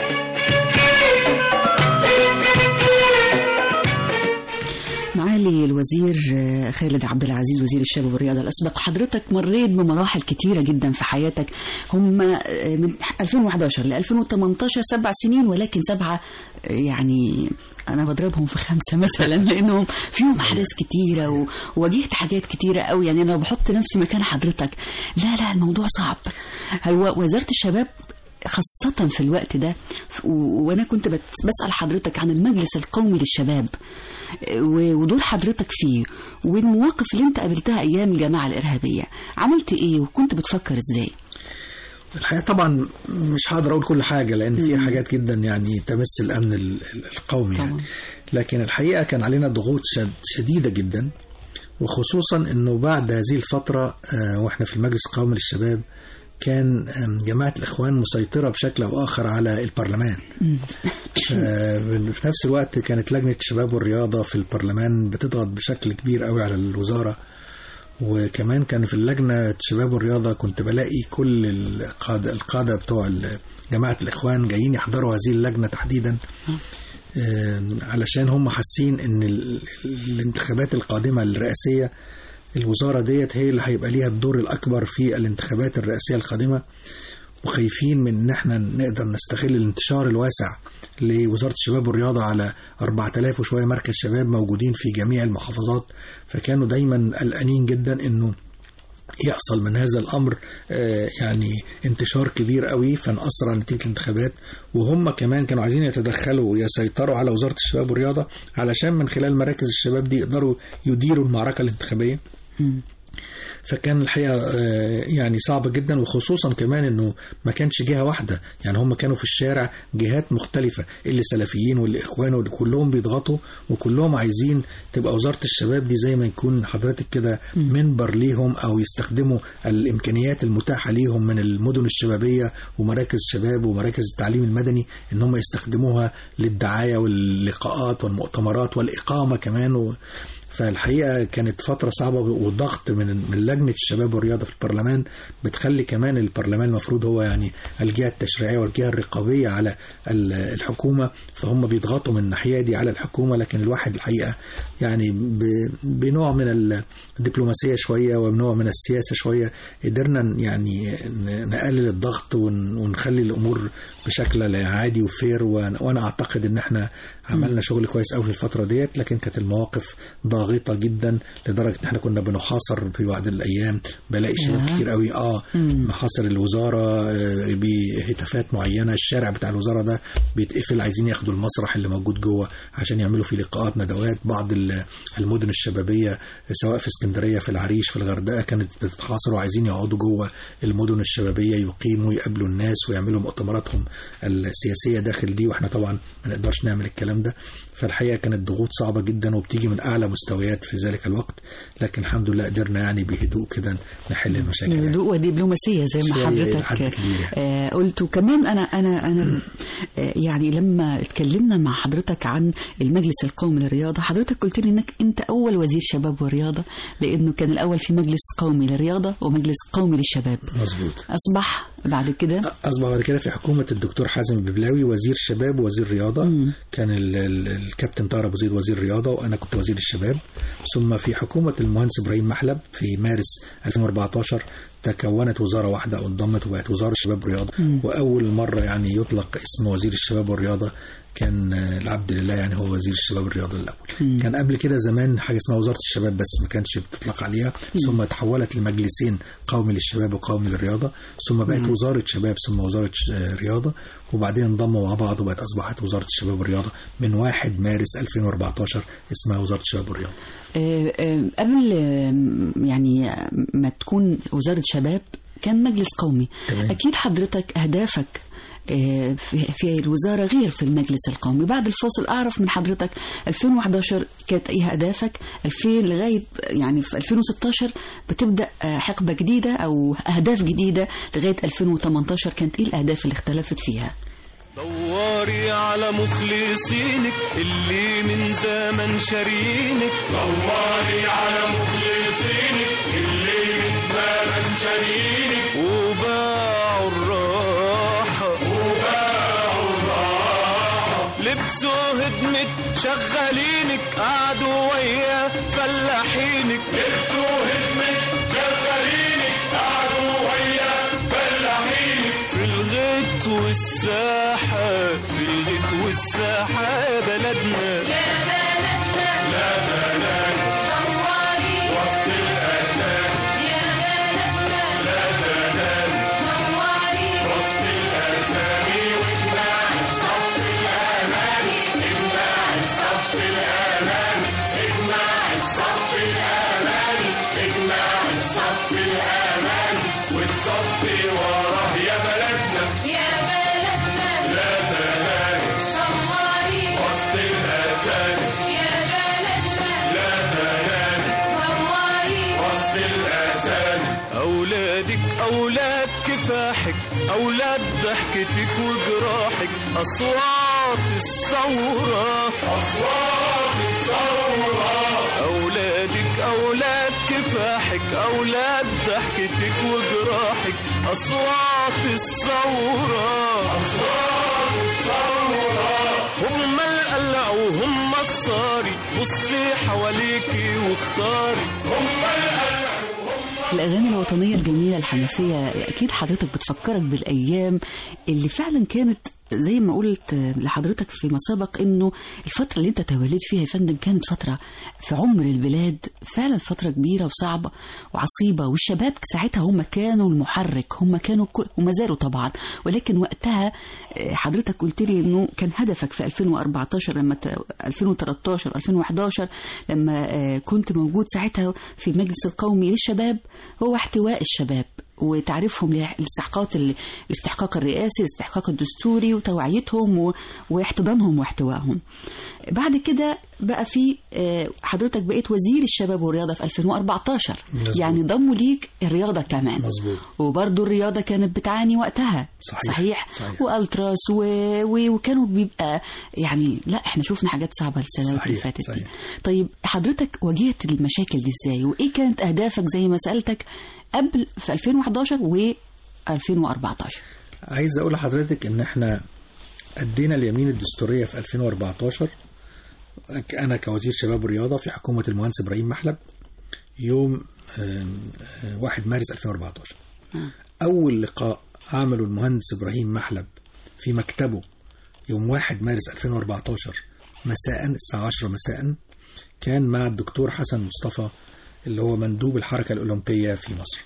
معالي الوزير آه، خالد عبد العزيز وزير الشباب والرياضه الاسبق حضرتك مريت بمراحل كتيره جدا في حياتك هم آه، من 2011 ل 2018 سبع سنين ولكن سبعه آه، يعني انا بضربهم في خمسه مثلا لانهم فيهم احداث كتيره و- وواجهت حاجات كتيره قوي يعني انا بحط نفسي مكان حضرتك لا لا الموضوع صعب هو وزاره الشباب خاصة في الوقت ده و- وأنا كنت بت- بسأل حضرتك عن المجلس القومي للشباب و- ودور حضرتك فيه والمواقف اللي انت قابلتها أيام الجماعة الإرهابية عملت إيه وكنت بتفكر إزاي؟ الحقيقه طبعا مش هقدر اقول كل حاجه لان في حاجات جدا يعني تمس الامن ال- ال- القومي يعني طبعا. لكن الحقيقه كان علينا ضغوط شد- شديده جدا وخصوصا انه بعد هذه الفتره آه، واحنا في المجلس القومي للشباب كان آم، جماعه الاخوان مسيطره بشكل او اخر على البرلمان آه، في نفس الوقت كانت لجنه الشباب والرياضه في البرلمان بتضغط بشكل كبير قوي على الوزاره وكمان كان في اللجنة الشباب والرياضة كنت بلاقي كل القادة, القادة بتوع ال- جماعة الإخوان جايين يحضروا هذه اللجنة تحديدا آم، علشان هم حاسين ان ال- الانتخابات القادمة الرئاسية الوزارة ديت هي اللي هيبقى ليها الدور الأكبر في الانتخابات الرئاسية القادمة وخايفين من ان احنا نقدر نستغل الانتشار الواسع لوزارة الشباب والرياضة على 4000 وشوية مركز شباب موجودين في جميع المحافظات فكانوا دايما قلقانين جدا انه يحصل من هذا الامر آه، يعني انتشار كبير قوي فنأثر على نتيجه الانتخابات وهم كمان كانوا عايزين يتدخلوا ويسيطروا على وزاره الشباب والرياضه علشان من خلال مراكز الشباب دي يقدروا يديروا المعركه الانتخابيه فكان الحقيقه آه، يعني صعب جدا وخصوصا كمان انه ما كانش جهه واحده يعني هم كانوا في الشارع جهات مختلفه اللي سلفيين واللي اخوان واللي كلهم بيضغطوا وكلهم عايزين تبقى وزاره الشباب دي زي ما يكون حضرتك كده منبر ليهم او يستخدموا الامكانيات المتاحه ليهم من المدن الشبابيه ومراكز الشباب ومراكز التعليم المدني ان هم يستخدموها للدعايه واللقاءات والمؤتمرات والاقامه كمان و فالحقيقه كانت فتره صعبه والضغط من من لجنه الشباب والرياضه في البرلمان بتخلي كمان البرلمان المفروض هو يعني الجهه التشريعيه والجهه الرقابيه على ال- الحكومه فهم بيضغطوا من الناحيه دي على الحكومه لكن الواحد الحقيقه يعني ب- بنوع من الدبلوماسيه شويه وبنوع من السياسه شويه قدرنا يعني ن- نقلل الضغط ون- ونخلي الامور بشكل عادي وفير وأنا- وانا اعتقد ان احنا عملنا شغل كويس قوي في الفتره ديت لكن كانت المواقف ضاغطه جدا لدرجه ان احنا كنا بنحاصر في بعض الايام بلاقي شباب ياه. كتير قوي اه محاصر الوزاره آه، بهتافات معينه الشارع بتاع الوزاره ده بيتقفل عايزين ياخدوا المسرح اللي موجود جوه عشان يعملوا فيه لقاءات ندوات بعض ال- المدن الشبابيه سواء في اسكندريه في العريش في الغردقه كانت بتتحاصر وعايزين يقعدوا جوه المدن الشبابيه يقيموا يقابلوا الناس ويعملوا مؤتمراتهم السياسيه داخل دي واحنا طبعا ما نقدرش نعمل الكلام ده فالحقيقه كانت ضغوط صعبه جدا وبتيجي من اعلى مستويات في ذلك الوقت لكن الحمد لله قدرنا يعني بهدوء كده نحل المشاكل يعني. بهدوء ودبلوماسيه زي ما شوية إلى حد حضرتك كبير يعني. آه قلت وكمان انا انا انا آه يعني لما اتكلمنا مع حضرتك عن المجلس القومي للرياضه حضرتك قلت لي انك انت اول وزير شباب ورياضه لانه كان الاول في مجلس قومي للرياضه ومجلس قومي للشباب مظبوط اصبح بعد كده اصبح بعد كده في حكومه الدكتور حازم الببلاوي وزير شباب ووزير رياضه كان ال ال الكابتن طاهر ابو زيد وزير رياضه وانا كنت وزير الشباب ثم في حكومه المهندس ابراهيم محلب في مارس 2014 تكونت وزاره واحده وانضمت وبقت وزاره الشباب والرياضه واول مره يعني يطلق اسم وزير الشباب والرياضه كان آه، العبد لله يعني هو وزير الشباب والرياضه الاول كان قبل كده زمان حاجه اسمها وزاره الشباب بس ما كانش بتطلق عليها ثم تحولت لمجلسين قومي للشباب وقومي للرياضه ثم بقت وزاره شباب ثم وزاره ش- آه، رياضه وبعدين انضموا مع بعض وبقت اصبحت وزاره الشباب والرياضه من 1 مارس 2014 اسمها وزاره الشباب والرياضه آه، آه، قبل آه، يعني آه، ما تكون وزارة شباب كان مجلس قومي تمام. أكيد حضرتك أهدافك آه، في في الوزارة غير في المجلس القومي بعد الفاصل أعرف من حضرتك 2011 كانت إيه أهدافك 2000 لغاية يعني في 2016 بتبدأ آه، حقبة جديدة أو أهداف جديدة لغاية 2018 كانت إيه الأهداف اللي اختلفت فيها دوري على مخلصينك اللي من زمن شارينك دوري على مخلصينك اللي من زمن شارينك وباعوا الراحة وباعوا الراحة لبسوا هدمة شغالينك قعدوا ويا فلاحينك لبسوا هدمة شغالينك قعدوا ويا فلاحينك في الغيط والساحة في الغيط والساحة بلدنا أولادك أولاد كفاحك أولاد ضحكتك وجراحك أصوات الثورة أصوات الثورة أولادك أولاد كفاحك أولاد ضحكتك وجراحك أصوات الثورة أصوات الثورة هم القلع وهم الصاري بصي حواليكي واختاري هم القلع الأغاني الوطنية الجميلة الحماسية أكيد حضرتك بتفكرك بالأيام اللي فعلا كانت زي ما قلت لحضرتك في مسابق انه الفتره اللي انت توليت فيها يا فندم كانت فتره في عمر البلاد فعلا فتره كبيره وصعبه وعصيبه والشباب ساعتها هم كانوا المحرك هم كانوا كل وما زالوا طبعا ولكن وقتها آه، حضرتك قلت لي انه كان هدفك في 2014 لما ت- 2013 2011 لما آه، كنت موجود ساعتها في المجلس القومي للشباب هو احتواء الشباب وتعريفهم لاستحقاق ال- الاستحقاق الرئاسي الاستحقاق الدستوري وتوعيتهم و- واحتضانهم واحتوائهم بعد كده بقى في آه، حضرتك بقيت وزير الشباب والرياضة في 2014 مظبوط. يعني ضموا ليك الرياضة كمان مظبوط. وبرضه الرياضة كانت بتعاني وقتها صحيح. صحيح, صحيح. والتراس و... و... وكانوا بيبقى يعني لا احنا شفنا حاجات صعبة السنوات اللي صحيح. فاتت دي صحيح. طيب حضرتك واجهت المشاكل دي ازاي وايه كانت اهدافك زي ما سألتك قبل في 2011 و 2014 عايز اقول لحضرتك ان احنا ادينا اليمين الدستوريه في 2014 انا كوزير شباب ورياضه في حكومه المهندس ابراهيم محلب يوم آه، آه، 1 مارس 2014 اول لقاء عمله المهندس ابراهيم محلب في مكتبه يوم 1 مارس 2014 مساء الساعه 10 مساء كان مع الدكتور حسن مصطفى اللي هو مندوب الحركه الاولمبيه في مصر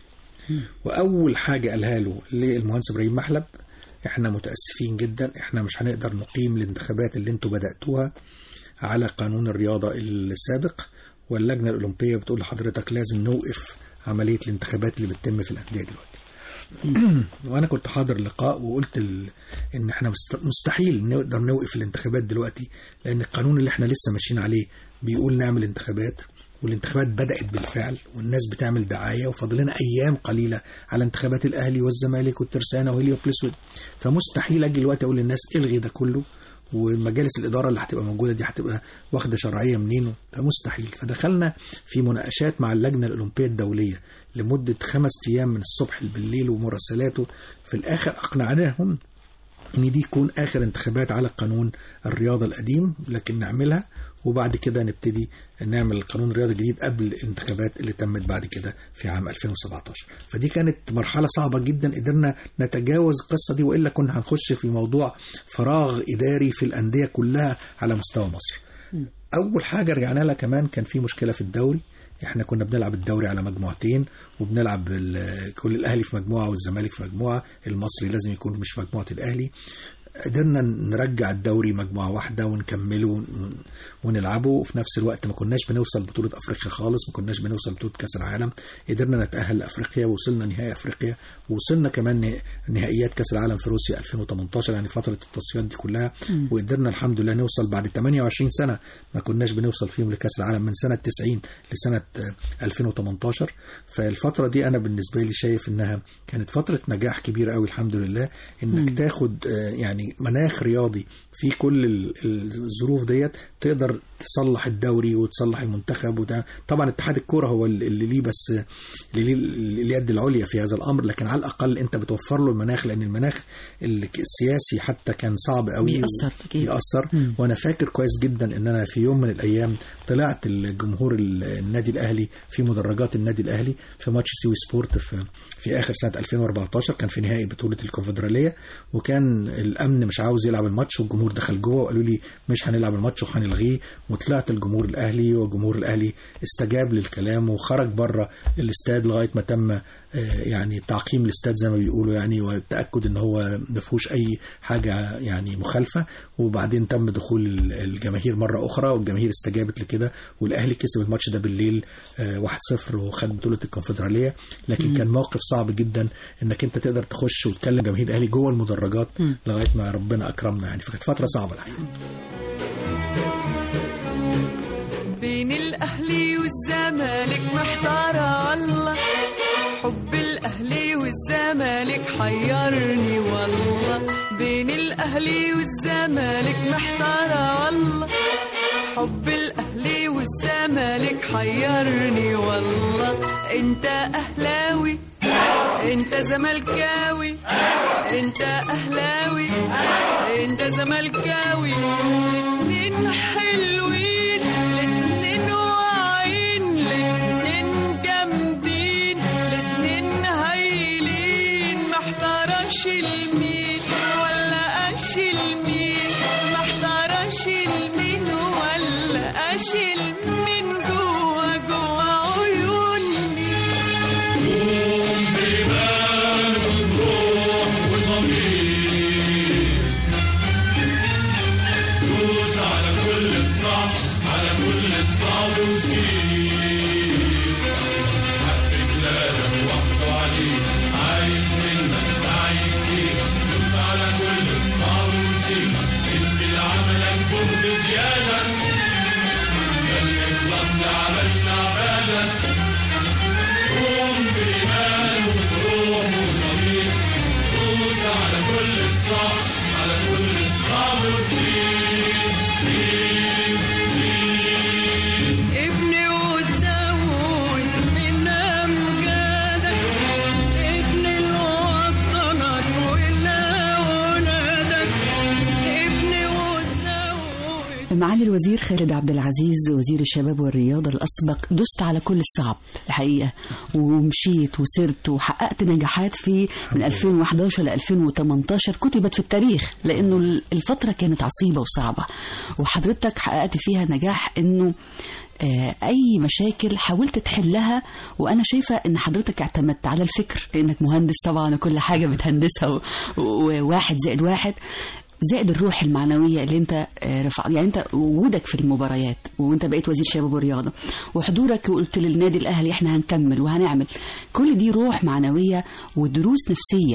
واول حاجه قالها له للمهندس ابراهيم محلب احنا متاسفين جدا احنا مش هنقدر نقيم الانتخابات اللي انتوا بداتوها على قانون الرياضه السابق واللجنه الاولمبيه بتقول لحضرتك لازم نوقف عمليه الانتخابات اللي بتتم في الانديه دلوقتي وانا كنت حاضر اللقاء وقلت ال... ان احنا مست- مستحيل نقدر نوقف الانتخابات دلوقتي لان القانون اللي احنا لسه ماشيين عليه بيقول نعمل انتخابات والانتخابات بدأت بالفعل والناس بتعمل دعاية وفاضل لنا أيام قليلة على انتخابات الأهلي والزمالك والترسانة وهليوبلس وال- فمستحيل أجي الوقت أقول للناس الغي ده كله ومجالس الإدارة اللي هتبقى موجودة دي هتبقى واخدة شرعية منين فمستحيل فدخلنا في مناقشات مع اللجنة الأولمبية الدولية لمدة خمس أيام من الصبح بالليل ومراسلاته في الآخر أقنعناهم ان دي يكون اخر انتخابات على قانون الرياضه القديم لكن نعملها وبعد كده نبتدي نعمل قانون رياضي جديد قبل الانتخابات اللي تمت بعد كده في عام 2017 فدي كانت مرحله صعبه جدا قدرنا نتجاوز القصه دي والا كنا هنخش في موضوع فراغ اداري في الانديه كلها على مستوى مصر اول حاجه رجعنا لها كمان كان في مشكله في الدوري احنا كنا بنلعب الدوري على مجموعتين وبنلعب ال- كل الاهلي في مجموعه والزمالك في مجموعه المصري لازم يكون مش في مجموعه الاهلي قدرنا نرجع الدوري مجموعه واحده ونكمله ون- ونلعبه وفي نفس الوقت ما كناش بنوصل بطوله افريقيا خالص ما كناش بنوصل بطوله كاس العالم قدرنا نتاهل لافريقيا ووصلنا نهائي افريقيا ووصلنا كمان نه- نهائيات كاس العالم في روسيا 2018 يعني فتره التصفيات دي كلها وقدرنا الحمد لله نوصل بعد 28 سنه ما كناش بنوصل فيهم لكاس العالم من سنه 90 لسنه آه، 2018 فالفتره دي انا بالنسبه لي شايف انها كانت فتره نجاح كبيره قوي الحمد لله انك تاخد آه، يعني يعني مناخ رياضي في كل ال- الظروف ديت تقدر تصلح الدوري وتصلح المنتخب وده طبعا اتحاد الكوره هو اللي اللي ليه بس اللي ليه اليد العليا في هذا الامر لكن على الاقل انت بتوفر له المناخ لان المناخ ال- السياسي حتى كان صعب قوي بيأثر أكيد. بيأثر مم. وانا فاكر كويس جدا ان انا في يوم من الايام طلعت الجمهور ال- النادي الاهلي في مدرجات النادي الاهلي في ماتش سيوي سبورت في في اخر سنه 2014 كان في نهائي بطوله الكونفدراليه وكان الامن مش عاوز يلعب الماتش والجمهور دخل جوه وقالوا لي مش هنلعب الماتش وهنلغيه وطلعت الجمهور الاهلي والجمهور الاهلي استجاب للكلام وخرج بره الاستاد لغايه ما تم آه، يعني تعقيم الاستاد زي ما بيقولوا يعني والتاكد ان هو ما فيهوش اي حاجه يعني مخالفه وبعدين تم دخول ال- الجماهير مره اخرى والجماهير استجابت لكده والاهلي كسب الماتش ده بالليل آه، 1-0 وخد بطوله الكونفدراليه لكن كان موقف صعب جدا انك انت تقدر تخش وتكلم جماهير الاهلي جوه المدرجات لغايه ما ربنا اكرمنا يعني فكانت فتره صعبه الحقيقه بين الأهلي والزمالك محتارة الله حب الأهلي والزمالك حيرني والله بين الأهلي والزمالك محتارة الله حب الأهلي والزمالك حيرني والله انت أهلاوي انت زملكاوي انت أهلاوي انت زملكاوي الاتنين حلوين الاتنين واعيين الاتنين جامدين الاتنين هايلين محتارش المين ولا اشيل مين محتارش المين ولا اشيل مين جوا جوا عيوني دوس على كل الصعب على كل الصعب وسيب حبك لازم وقته عليك عايز منك سعي كتير دوس على كل الصعب وسيب ادي لعملك جهد زيادة خلي خلصنا عملنا عبادة قوم بإيمان وبروح وضمير دوس على كل الصعب على كل الصعب وسيب سيب سيب ابني وتزود من امجادك ابني لوطنك ولأولادك ابني وتزود معالي الوزير خالد عبد العزيز وزير الشباب والرياضة الأسبق دست على كل الصعب الحقيقة ومشيت وسرت وحققت نجاحات في من 2011 ل 2018 كتبت في التاريخ لأنه الفترة كانت عصيبة وصعبة وحضرتك حققت فيها نجاح إنه آه، أي مشاكل حاولت تحلها وأنا شايفة إن حضرتك اعتمدت على الفكر لأنك مهندس طبعا وكل حاجة بتهندسها و- وواحد زائد واحد زائد الروح المعنوية اللي انت آه، رفع يعني انت وجودك في المباريات وانت بقيت وزير شباب ورياضة وحضورك وقلت للنادي الاهلي احنا هنكمل وهنعمل كل دي روح معنوية ودروس نفسية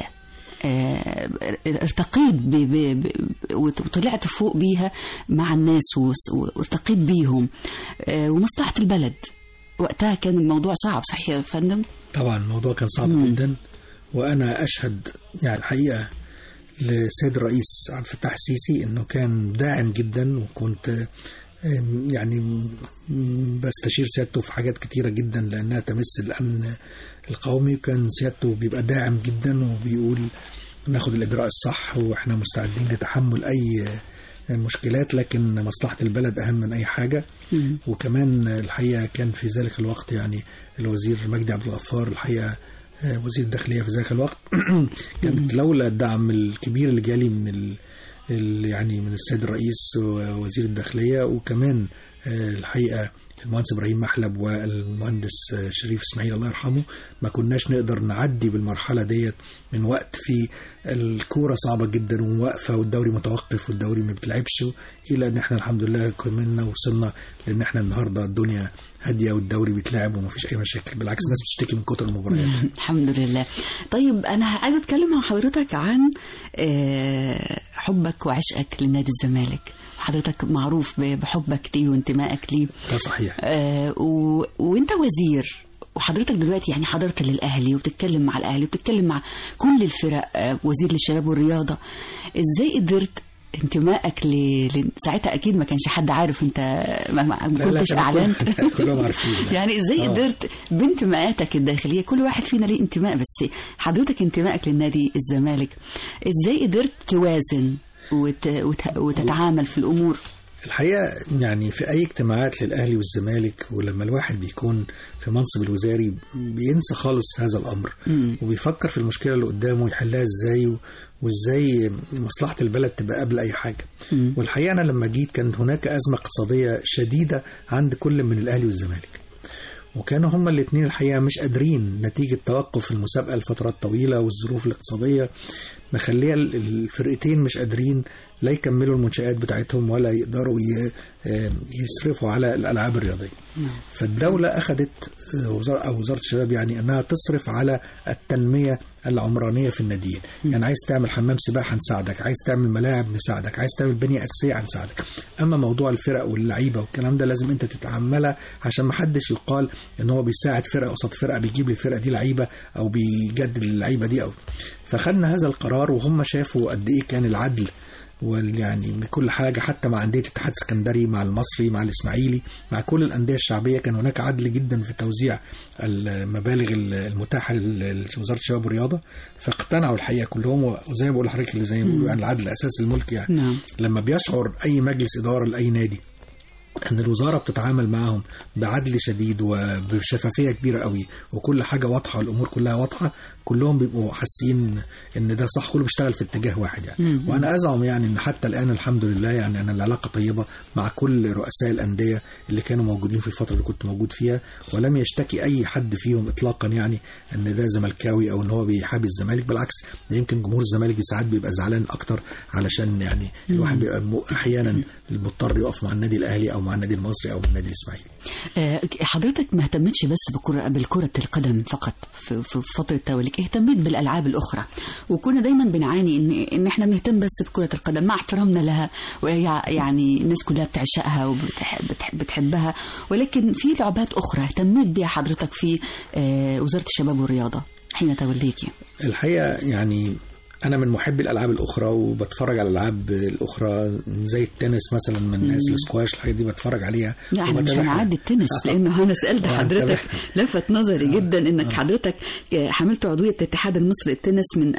آه، ارتقيت ب ب ب وطلعت فوق بيها مع الناس وس- وارتقيت بيهم آه، ومصلحة البلد وقتها كان الموضوع صعب صحيح يا فندم طبعا الموضوع كان صعب جدا وانا اشهد يعني الحقيقه لسيد الرئيس عبد الفتاح السيسي انه كان داعم جدا وكنت آم، يعني م- بستشير سيادته في حاجات كتيره جدا لانها تمس الامن القومي وكان سيادته بيبقى داعم جدا وبيقول ناخد الاجراء الصح واحنا مستعدين لتحمل اي مشكلات لكن مصلحه البلد اهم من اي حاجه وكمان الحقيقه كان في ذلك الوقت يعني الوزير مجدي عبد الغفار الحقيقه آه، وزير الداخليه في ذلك الوقت كانت لولا الدعم الكبير اللي جالي من ال ال- يعني من السيد الرئيس ووزير الداخليه وكمان آه، الحقيقه المهندس ابراهيم محلب والمهندس آه، شريف اسماعيل الله يرحمه ما كناش نقدر نعدي بالمرحله ديت من وقت في الكوره صعبه جدا وواقفه والدوري متوقف والدوري ما بتلعبش الى ان احنا الحمد لله كملنا وصلنا لان احنا النهارده الدنيا هاديه والدوري بيتلعب ومفيش اي مشاكل بالعكس الناس بتشتكي من كتر المباريات الحمد لله طيب انا عايزه اتكلم مع حضرتك عن آه، حبك وعشقك لنادي الزمالك حضرتك معروف ب- بحبك ليه وانتمائك ليه ده صحيح آه، و... وانت وزير وحضرتك دلوقتي يعني حضرت للاهلي وبتتكلم مع الاهلي وبتتكلم مع كل الفرق آه، وزير للشباب والرياضه ازاي قدرت انتمائك ل... ل... ساعتها اكيد ما كانش حد عارف انت ما, ما ما لا، لا، كنتش كانوا كل- اعلنت كلهم عارفين يعني ازاي آه. قدرت بانتماءاتك الداخليه كل واحد فينا ليه انتماء بس حضرتك انتمائك للنادي الزمالك ازاي قدرت توازن وت... وت... وتتعامل في الامور الحقيقة يعني في أي اجتماعات للأهلي والزمالك ولما الواحد بيكون في منصب الوزاري بينسى خالص هذا الأمر مم. وبيفكر في المشكلة اللي قدامه يحلها إزاي و- وإزاي مصلحة البلد تبقى قبل أي حاجة مم. والحقيقة أنا لما جيت كانت هناك أزمة اقتصادية شديدة عند كل من الأهلي والزمالك وكانوا هما الاثنين الحقيقة مش قادرين نتيجة توقف المسابقة لفترات طويلة والظروف الاقتصادية مخلية ال- الفرقتين مش قادرين لا يكملوا المنشآت بتاعتهم ولا يقدروا ي- آه، يصرفوا على الألعاب الرياضية فالدولة أخذت آه، وزارة أو وزارة الشباب يعني أنها تصرف على التنمية العمرانية في الناديين يعني عايز تعمل حمام سباحة نساعدك عايز تعمل ملاعب نساعدك عايز تعمل بنية أساسية هنساعدك أما موضوع الفرق واللعيبة والكلام ده لازم أنت تتعملها عشان ما حدش يقال إن هو بيساعد فرقة قصاد فرقة بيجيب للفرقة دي لعيبة أو بيجدد للعيبة دي أو فخدنا هذا القرار وهم شافوا قد إيه كان العدل ويعني من كل حاجه حتى مع انديه الاتحاد السكندري مع المصري مع الاسماعيلي مع كل الانديه الشعبيه كان هناك عدل جدا في توزيع المبالغ المتاحه لوزاره الشباب والرياضه فاقتنعوا الحقيقه كلهم وزي ما بقول لحضرتك اللي زي ما بيقولوا يعني العدل اساس الملك يعني نعم لما بيشعر اي مجلس اداره لاي نادي ان الوزاره بتتعامل معاهم بعدل شديد وبشفافيه كبيره قوي وكل حاجه واضحه والامور كلها واضحه كلهم بيبقوا حاسين ان ده صح كله بيشتغل في اتجاه واحد يعني مم. وانا ازعم يعني ان حتى الان الحمد لله يعني انا العلاقه طيبه مع كل رؤساء الانديه اللي كانوا موجودين في الفتره اللي كنت موجود فيها ولم يشتكي اي حد فيهم اطلاقا يعني ان ده زملكاوي او ان هو بيحابي الزمالك بالعكس ده يمكن جمهور الزمالك ساعات بيبقى زعلان اكتر علشان يعني الواحد بيبقى م- احيانا مضطر يقف مع النادي الاهلي او مع النادي المصري او النادي الاسماعيلي آه، حضرتك ما اهتمتش بس بكرة بالكرة القدم فقط في, في فترة توليك اهتميت بالألعاب الأخرى وكنا دايما بنعاني إن إن إحنا بنهتم بس بكرة القدم مع احترامنا لها وهي يعني الناس كلها بتعشقها وبتحبها ولكن في لعبات أخرى اهتميت بيها حضرتك في آه، وزارة الشباب والرياضة حين توليكي الحقيقه يعني انا من محبي الالعاب الاخرى وبتفرج على الالعاب الاخرى زي التنس مثلا من ناس السكواش الحاجات دي بتفرج عليها لا احنا مش وبتابعها. هنعدي التنس لانه انا سالت آه، حضرتك تابعها. لفت نظري جدا انك حضرتك حملت عضويه الاتحاد المصري للتنس من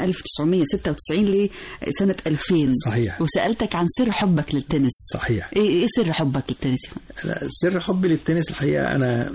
1996 لسنه 2000 صحيح. وسالتك عن سر حبك للتنس صحيح ايه ايه سر حبك للتنس لا، سر حبي للتنس الحقيقه انا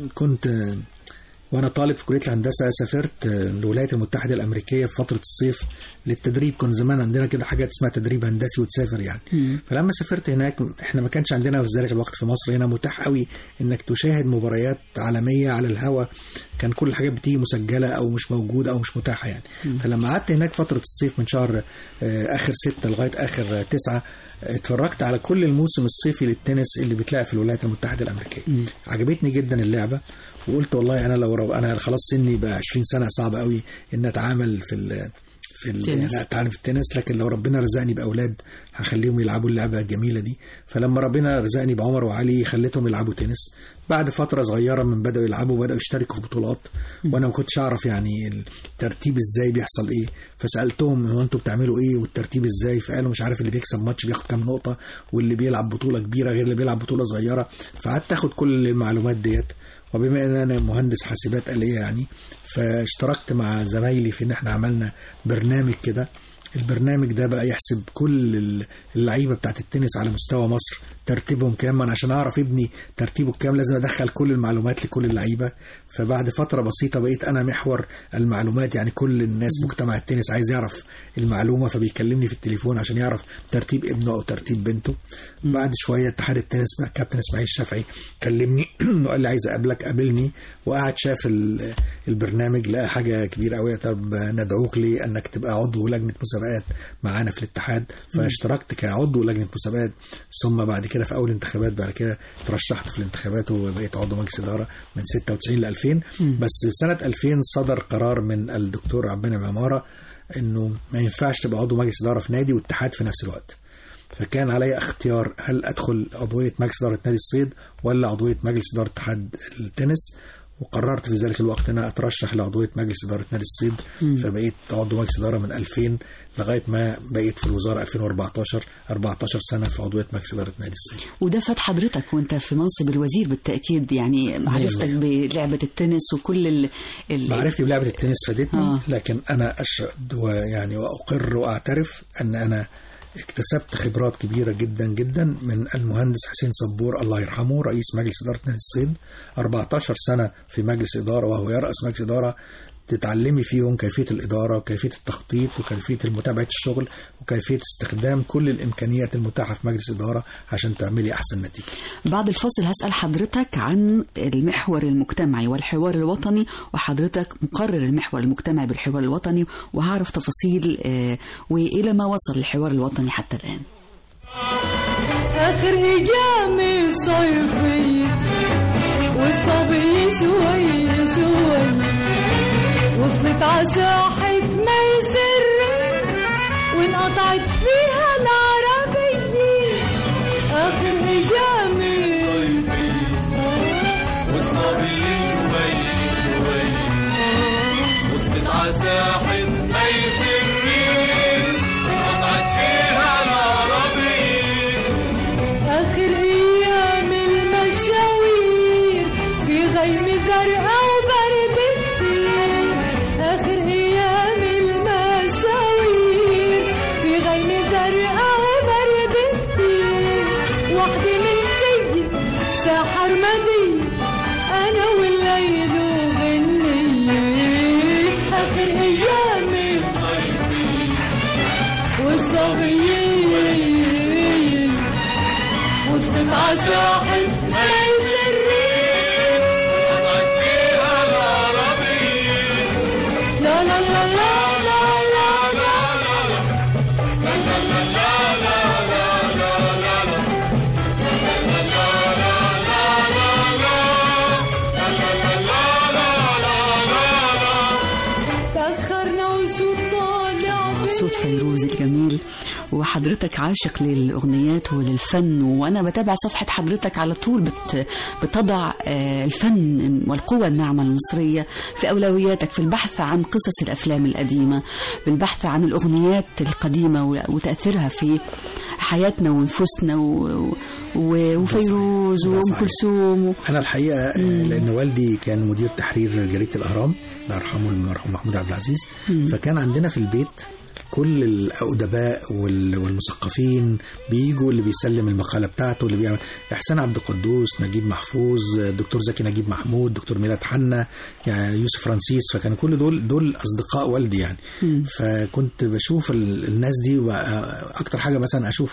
كنت وانا طالب في كليه الهندسه سافرت الولايات المتحده الامريكيه في فتره الصيف للتدريب كان زمان عندنا كده حاجات اسمها تدريب هندسي وتسافر يعني فلما سافرت هناك احنا ما كانش عندنا في ذلك الوقت في مصر هنا متاح قوي انك تشاهد مباريات عالميه على الهواء كان كل الحاجات بتيجي مسجله او مش موجوده او مش متاحه يعني فلما قعدت هناك فتره الصيف من شهر آه، اخر ستة لغايه اخر آه، تسعة اتفرجت على كل الموسم الصيفي للتنس اللي بيتلعب في الولايات المتحده الامريكيه عجبتني جدا اللعبه وقلت والله انا لو رب انا خلاص سني بقى 20 سنه صعب قوي ان اتعامل في ال في ال- تنس. لا اتعامل في التنس لكن لو ربنا رزقني باولاد هخليهم يلعبوا اللعبه الجميله دي فلما ربنا رزقني بعمر وعلي خليتهم يلعبوا تنس بعد فتره صغيره من بداوا يلعبوا بداوا يشتركوا في بطولات وانا ما كنتش اعرف يعني الترتيب ازاي بيحصل ايه فسالتهم هو انتوا بتعملوا ايه والترتيب ازاي فقالوا مش عارف اللي بيكسب ماتش بياخد كام نقطه واللي بيلعب بطوله كبيره غير اللي بيلعب بطوله صغيره فقعدت اخد كل المعلومات ديت وبما ان انا مهندس حاسبات آلية يعني فاشتركت مع زمايلي في ان احنا عملنا برنامج كده البرنامج ده بقى يحسب كل ال- اللعيبه بتاعت التنس على مستوى مصر ترتيبهم كام انا عشان اعرف ابني ترتيبه كام لازم ادخل كل المعلومات لكل اللعيبه فبعد فتره بسيطه بقيت انا محور المعلومات يعني كل الناس مجتمع التنس عايز يعرف المعلومه فبيكلمني في التليفون عشان يعرف ترتيب ابنه او ترتيب بنته بعد شويه اتحاد التنس بقى كابتن اسماعيل الشافعي كلمني وقال لي عايز اقابلك قابلني وقعد شاف ال- البرنامج لقى حاجه كبيره قوي طب ندعوك لانك تبقى عضو لجنه مسابقات معانا في الاتحاد فاشتركت كعضو لجنه مسابقات ثم بعد كده في اول انتخابات بعد كده ترشحت في الانتخابات وبقيت عضو مجلس اداره من 96 ل 2000 بس سنه 2000 صدر قرار من الدكتور عبد المنعم عماره انه ما ينفعش تبقى عضو مجلس اداره في نادي واتحاد في نفس الوقت فكان علي اختيار هل ادخل عضويه مجلس اداره نادي الصيد ولا عضويه مجلس اداره اتحاد التنس وقررت في ذلك الوقت ان انا اترشح لعضويه مجلس اداره نادي الصيد فبقيت عضو مجلس اداره من 2000 لغايه ما بقيت في الوزاره 2014 14 سنه في عضويه مجلس اداره نادي الصيد وده فات حضرتك وانت في منصب الوزير بالتأكيد يعني معرفتك بلعبة التنس وكل ال, ال... معرفتي بلعبه التنس فادتني آه. لكن انا اشهد ويعني واقر واعترف ان انا اكتسبت خبرات كبيرة جدا جدا من المهندس حسين صبور الله يرحمه رئيس مجلس إدارة نادي الصيد 14 سنة في مجلس إدارة وهو يرأس مجلس إدارة تتعلمي فيهم كيفية الإدارة وكيفية التخطيط وكيفية متابعة الشغل وكيفية استخدام كل الإمكانيات المتاحة في مجلس إدارة عشان تعملي أحسن نتيجة بعد الفاصل هسأل حضرتك عن المحور المجتمعي والحوار الوطني وحضرتك مقرر المحور المجتمعي بالحوار الوطني وهعرف تفاصيل آه، وإلى ما وصل الحوار الوطني حتى الآن آخر أيام الصيفية والصبي شوي شوي وصلت عساحة ميسر وانقطعت فيها العربية آخر أيام والصبي شوي شوي وصلت عساحة ميسر قطعت فيها العربية آخر أيام المشاوير في غيم زرقاء وبرد كتير آخر أيام المشاوير في غيم زرقاء وبرد كتير وحدي من سيد ساحر مدي أنا والليل وغنية آخر أيام والصبيين وصلت عساحة ميسرين قطعت فيها العربية لا لا لا لا لا لا تأخرنا وشو طالع صوت فيروز الجميل وحضرتك عاشق للأغنيات وللفن وأنا بتابع صفحة حضرتك على طول بت بتضع آه، الفن والقوة الناعمة المصرية في أولوياتك في البحث عن قصص الأفلام القديمة بالبحث عن الأغنيات القديمة و- وتأثيرها في حياتنا ونفوسنا و- و- وفيروز ده وأم صحيح. كلثوم و- أنا الحقيقة آه، لأن والدي كان مدير تحرير جريدة الأهرام الله يرحمه المرحوم محمود عبد العزيز فكان عندنا في البيت كل الأدباء وال- والمثقفين بيجوا اللي بيسلم المقالة بتاعته اللي بيعمل إحسان عبد القدوس نجيب محفوظ الدكتور زكي نجيب محمود دكتور ميلاد حنا يعني يوسف فرانسيس فكان كل دول دول أصدقاء والدي يعني فكنت بشوف ال- الناس دي وأكتر حاجة مثلا أشوف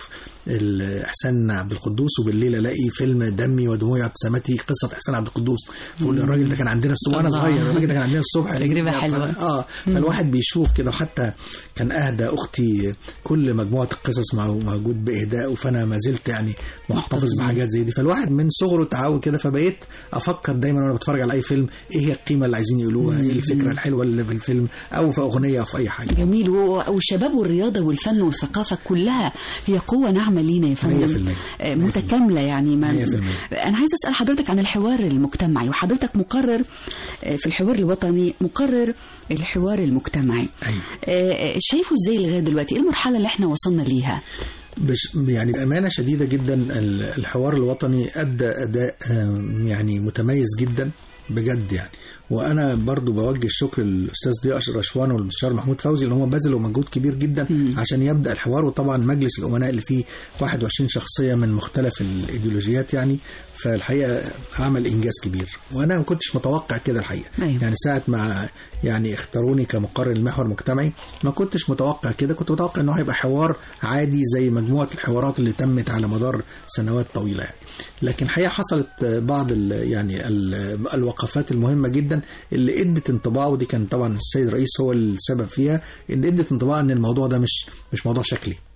ال- إحسان عبد القدوس وبالليل ألاقي فيلم دمي ودموعي ابتسامتي قصة إحسان عبد القدوس فقول الراجل ده كان عندنا الصبح وأنا الله. صغير الراجل ده كان عندنا الصبح تجربة ف- حلوة. اه فالواحد بيشوف كده وحتى كان اهدى اختي كل مجموعه القصص مع- موجود باهداء فانا ما زلت يعني محتفظ محتفظ. بحاجات زي دي فالواحد من صغره تعاون كده فبقيت افكر دايما وانا بتفرج على اي فيلم ايه هي القيمه اللي عايزين يقولوها ايه الفكره الحلوه اللي في الفيلم او في اغنيه او في اي حاجه جميل و- والشباب والرياضة والفن والثقافة كلها هي قوة ناعمة لينا يا فندم 100%. آه، متكاملة يعني ما 100%. أنا عايز أسأل حضرتك عن الحوار المجتمعي وحضرتك مقرر آه، في الحوار الوطني مقرر الحوار المجتمعي أيوة. آه، شايفه ازاي لغاية دلوقتي ايه المرحلة اللي احنا وصلنا ليها بش يعني بأمانة شديدة جدا ال- الحوار الوطني أدى أداء آم، يعني متميز جدا بجد يعني وانا برضو بوجه الشكر للاستاذ ضياء رشوان والمستشار محمود فوزي اللي هم بذلوا مجهود كبير جدا عشان يبدا الحوار وطبعا مجلس الامناء اللي فيه 21 شخصيه من مختلف الايديولوجيات يعني فالحقيقه عمل انجاز كبير وانا ما كنتش متوقع كده الحقيقه أيوة. يعني ساعه ما يعني اختاروني كمقرر المحور المجتمعي ما كنتش متوقع كده كنت متوقع انه هيبقى حوار عادي زي مجموعه الحوارات اللي تمت على مدار سنوات طويله يعني لكن الحقيقه حصلت بعض ال يعني ال الوقفات المهمه جدا اللي ادت انطباع ودي كان طبعا السيد الرئيس هو السبب فيها ان ادت انطباع ان الموضوع ده مش مش موضوع شكلي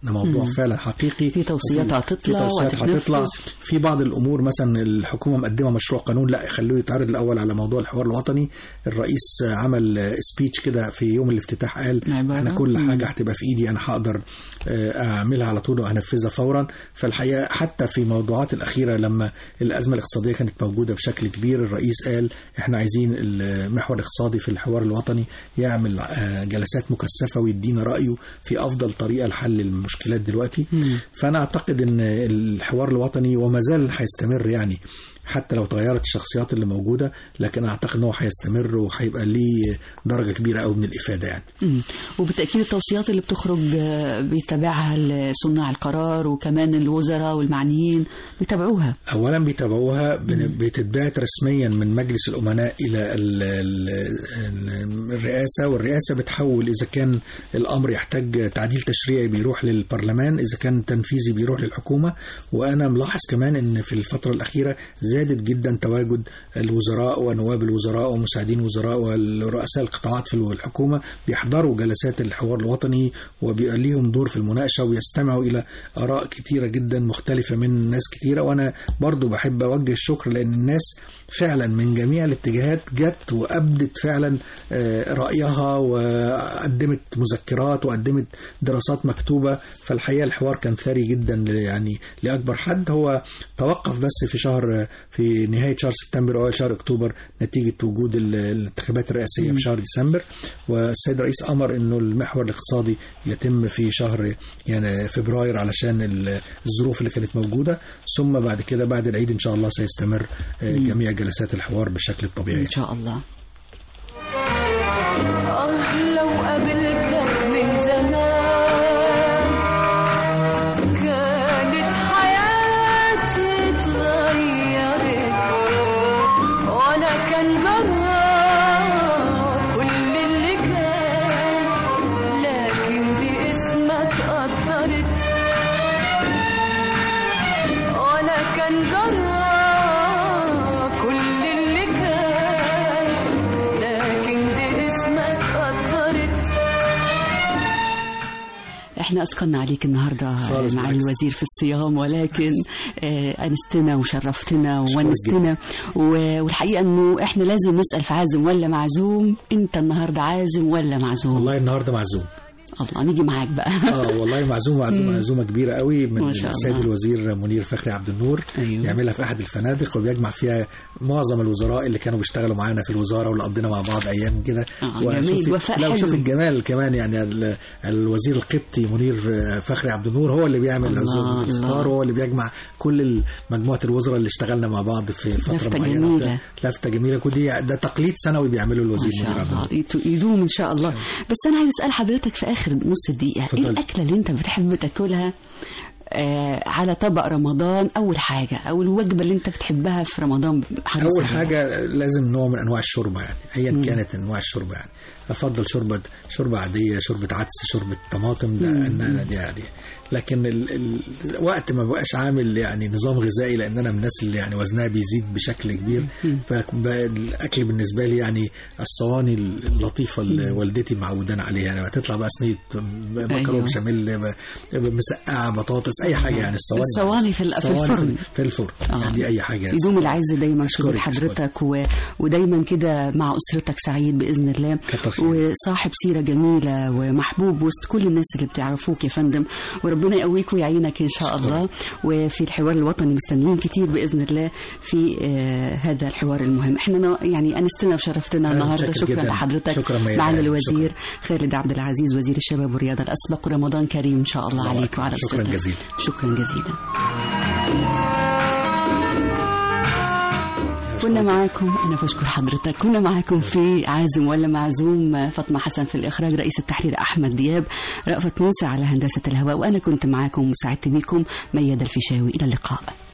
ده موضوع مم. فعلا حقيقي في توصيات وفي- هتطلع في توصيات وهتتنفذ. هتطلع في بعض الامور مثلا الحكومه مقدمه مشروع قانون لا خلوه يتعرض الاول على موضوع الحوار الوطني الرئيس عمل سبيتش كده في يوم الافتتاح قال عبارة. انا كل مم. حاجه هتبقى في ايدي انا هقدر آه، اعملها على طول وهنفذها فورا فالحقيقه حتى في الموضوعات الاخيره لما الازمه الاقتصاديه كانت موجوده بشكل كبير الرئيس قال احنا عايزين المحور الاقتصادي في الحوار الوطني يعمل آه، جلسات مكثفه ويدينا رايه في افضل طريقه لحل المشكلات دلوقتي فانا اعتقد ان الحوار الوطني وما زال هيستمر يعني حتى لو تغيرت الشخصيات اللي موجوده لكن اعتقد ان هو هيستمر وهيبقى ليه درجه كبيره قوي من الافاده يعني مم. وبالتأكيد التوصيات اللي بتخرج آه، بيتابعها صناع القرار وكمان الوزراء والمعنيين بيتابعوها اولا بيتابعوها بن- بتتبعت رسميا من مجلس الامناء الى ال- ال- ال- الرئاسه والرئاسه بتحول اذا كان الامر يحتاج تعديل تشريعي بيروح للبرلمان اذا كان تنفيذي بيروح للحكومه وانا ملاحظ كمان ان في الفتره الاخيره زادت جدا تواجد الوزراء ونواب الوزراء ومساعدين الوزراء والرؤساء القطاعات في الحكومه بيحضروا جلسات الحوار الوطني وبيبقى ليهم دور في المناقشه ويستمعوا الى اراء كتيره جدا مختلفه من ناس كتيره وانا برضو بحب اوجه الشكر لان الناس فعلا من جميع الاتجاهات جت وابدت فعلا آه، رايها وقدمت مذكرات وقدمت دراسات مكتوبه فالحقيقه الحوار كان ثري جدا ل- يعني لاكبر حد هو توقف بس في شهر في نهايه شهر سبتمبر واول شهر اكتوبر نتيجه وجود ال- الانتخابات الرئاسيه في شهر ديسمبر والسيد الرئيس امر انه المحور الاقتصادي يتم في شهر يعني فبراير علشان ال- الظروف اللي كانت موجوده ثم بعد كده بعد العيد ان شاء الله سيستمر آه، جميع جلسات الحوار بالشكل الطبيعي إن شاء الله آه لو قابلتك من زمان كانت حياتي اتغيرت وانا كان جرى كل اللي كان لكن باسمك قدرت وانا كان جرى كل اللي كان لكن باسمك قدرت احنا اثقلنا عليك النهارده خالص مع بالعكس. الوزير في الصيام ولكن آه، انستنا وشرفتنا أشكرك وونستنا و- والحقيقه انه احنا لازم نسال في عازم ولا معزوم انت النهارده عازم ولا معزوم والله النهارده معزوم الله نيجي معاك بقى اه والله معزوم معزوم معزومه كبيره قوي من ما شاء السيد الله. الوزير منير فخري عبد النور أيوه. يعملها في احد الفنادق وبيجمع فيها معظم الوزراء اللي كانوا بيشتغلوا معانا في الوزاره واللي قضينا مع بعض ايام كده آه، وشوف- جميل، وفاء لا حلو. وشوف الجمال كمان يعني ال- الوزير القبطي منير فخري عبد النور هو اللي بيعمل الله، العزوم الله. الافطار وهو اللي بيجمع كل مجموعه الوزراء اللي اشتغلنا مع بعض في فتره لفتة معينه جميلة. لفته جميله ودي ده تقليد سنوي بيعمله ما الوزير شاء منير عبد النور الله يت- يدوم ان شاء الله بس انا عايز اسال حضرتك في اخر نص دقيقه ايه اتفضلي. الاكله اللي انت بتحب تاكلها آه على طبق رمضان اول حاجه او الوجبه اللي انت بتحبها في رمضان حاجة اول سريعة. حاجه لازم نوع من انواع الشوربه يعني ايا كانت انواع الشوربه يعني افضل شوربه شوربه عاديه شوربه عدس شوربه طماطم ده انا دي عاديه لكن ال ال الوقت ما بقاش عامل يعني نظام غذائي لان انا من الناس اللي يعني وزنها بيزيد بشكل كبير فبقى الاكل بالنسبه لي يعني الصواني اللطيفه اللي والدتي معودانا عليها يعني تطلع بقى صينيه مكرونه أيوه. بشاميل ب- مسقعه بطاطس اي حاجه يعني الصواني الصواني في ال- في الصواني الفرن. في الفرن آه. يعني دي اي حاجه يدوم العز دايما في بيت أشكرك، حضرتك و... ودايما كده مع اسرتك سعيد باذن الله كتر خيرك. وصاحب سيره جميله ومحبوب وسط كل الناس اللي بتعرفوك يا فندم وربنا يقويك ويعينك ان شاء الله وفي الحوار الوطني مستنيين كتير باذن الله في آه هذا الحوار المهم احنا نا- يعني انستنا وشرفتنا أنا النهارده متشكر شكرا جداً. لحضرتك شكراً ميادة. معالي شكراً. الوزير خالد عبد العزيز وزير الشباب والرياضه الاسبق ورمضان كريم ان شاء الله الله عليك أكبر. وعلى شكراً أسرتك. جزيلاً. شكرا جزيلا كنا معاكم انا بشكر حضرتك كنا معاكم في عازم ولا معزوم فاطمه حسن في الاخراج رئيس التحرير احمد دياب رأفت موسى على هندسه الهواء وانا كنت معاكم وسعدت بيكم ميادة الفيشاوي الى اللقاء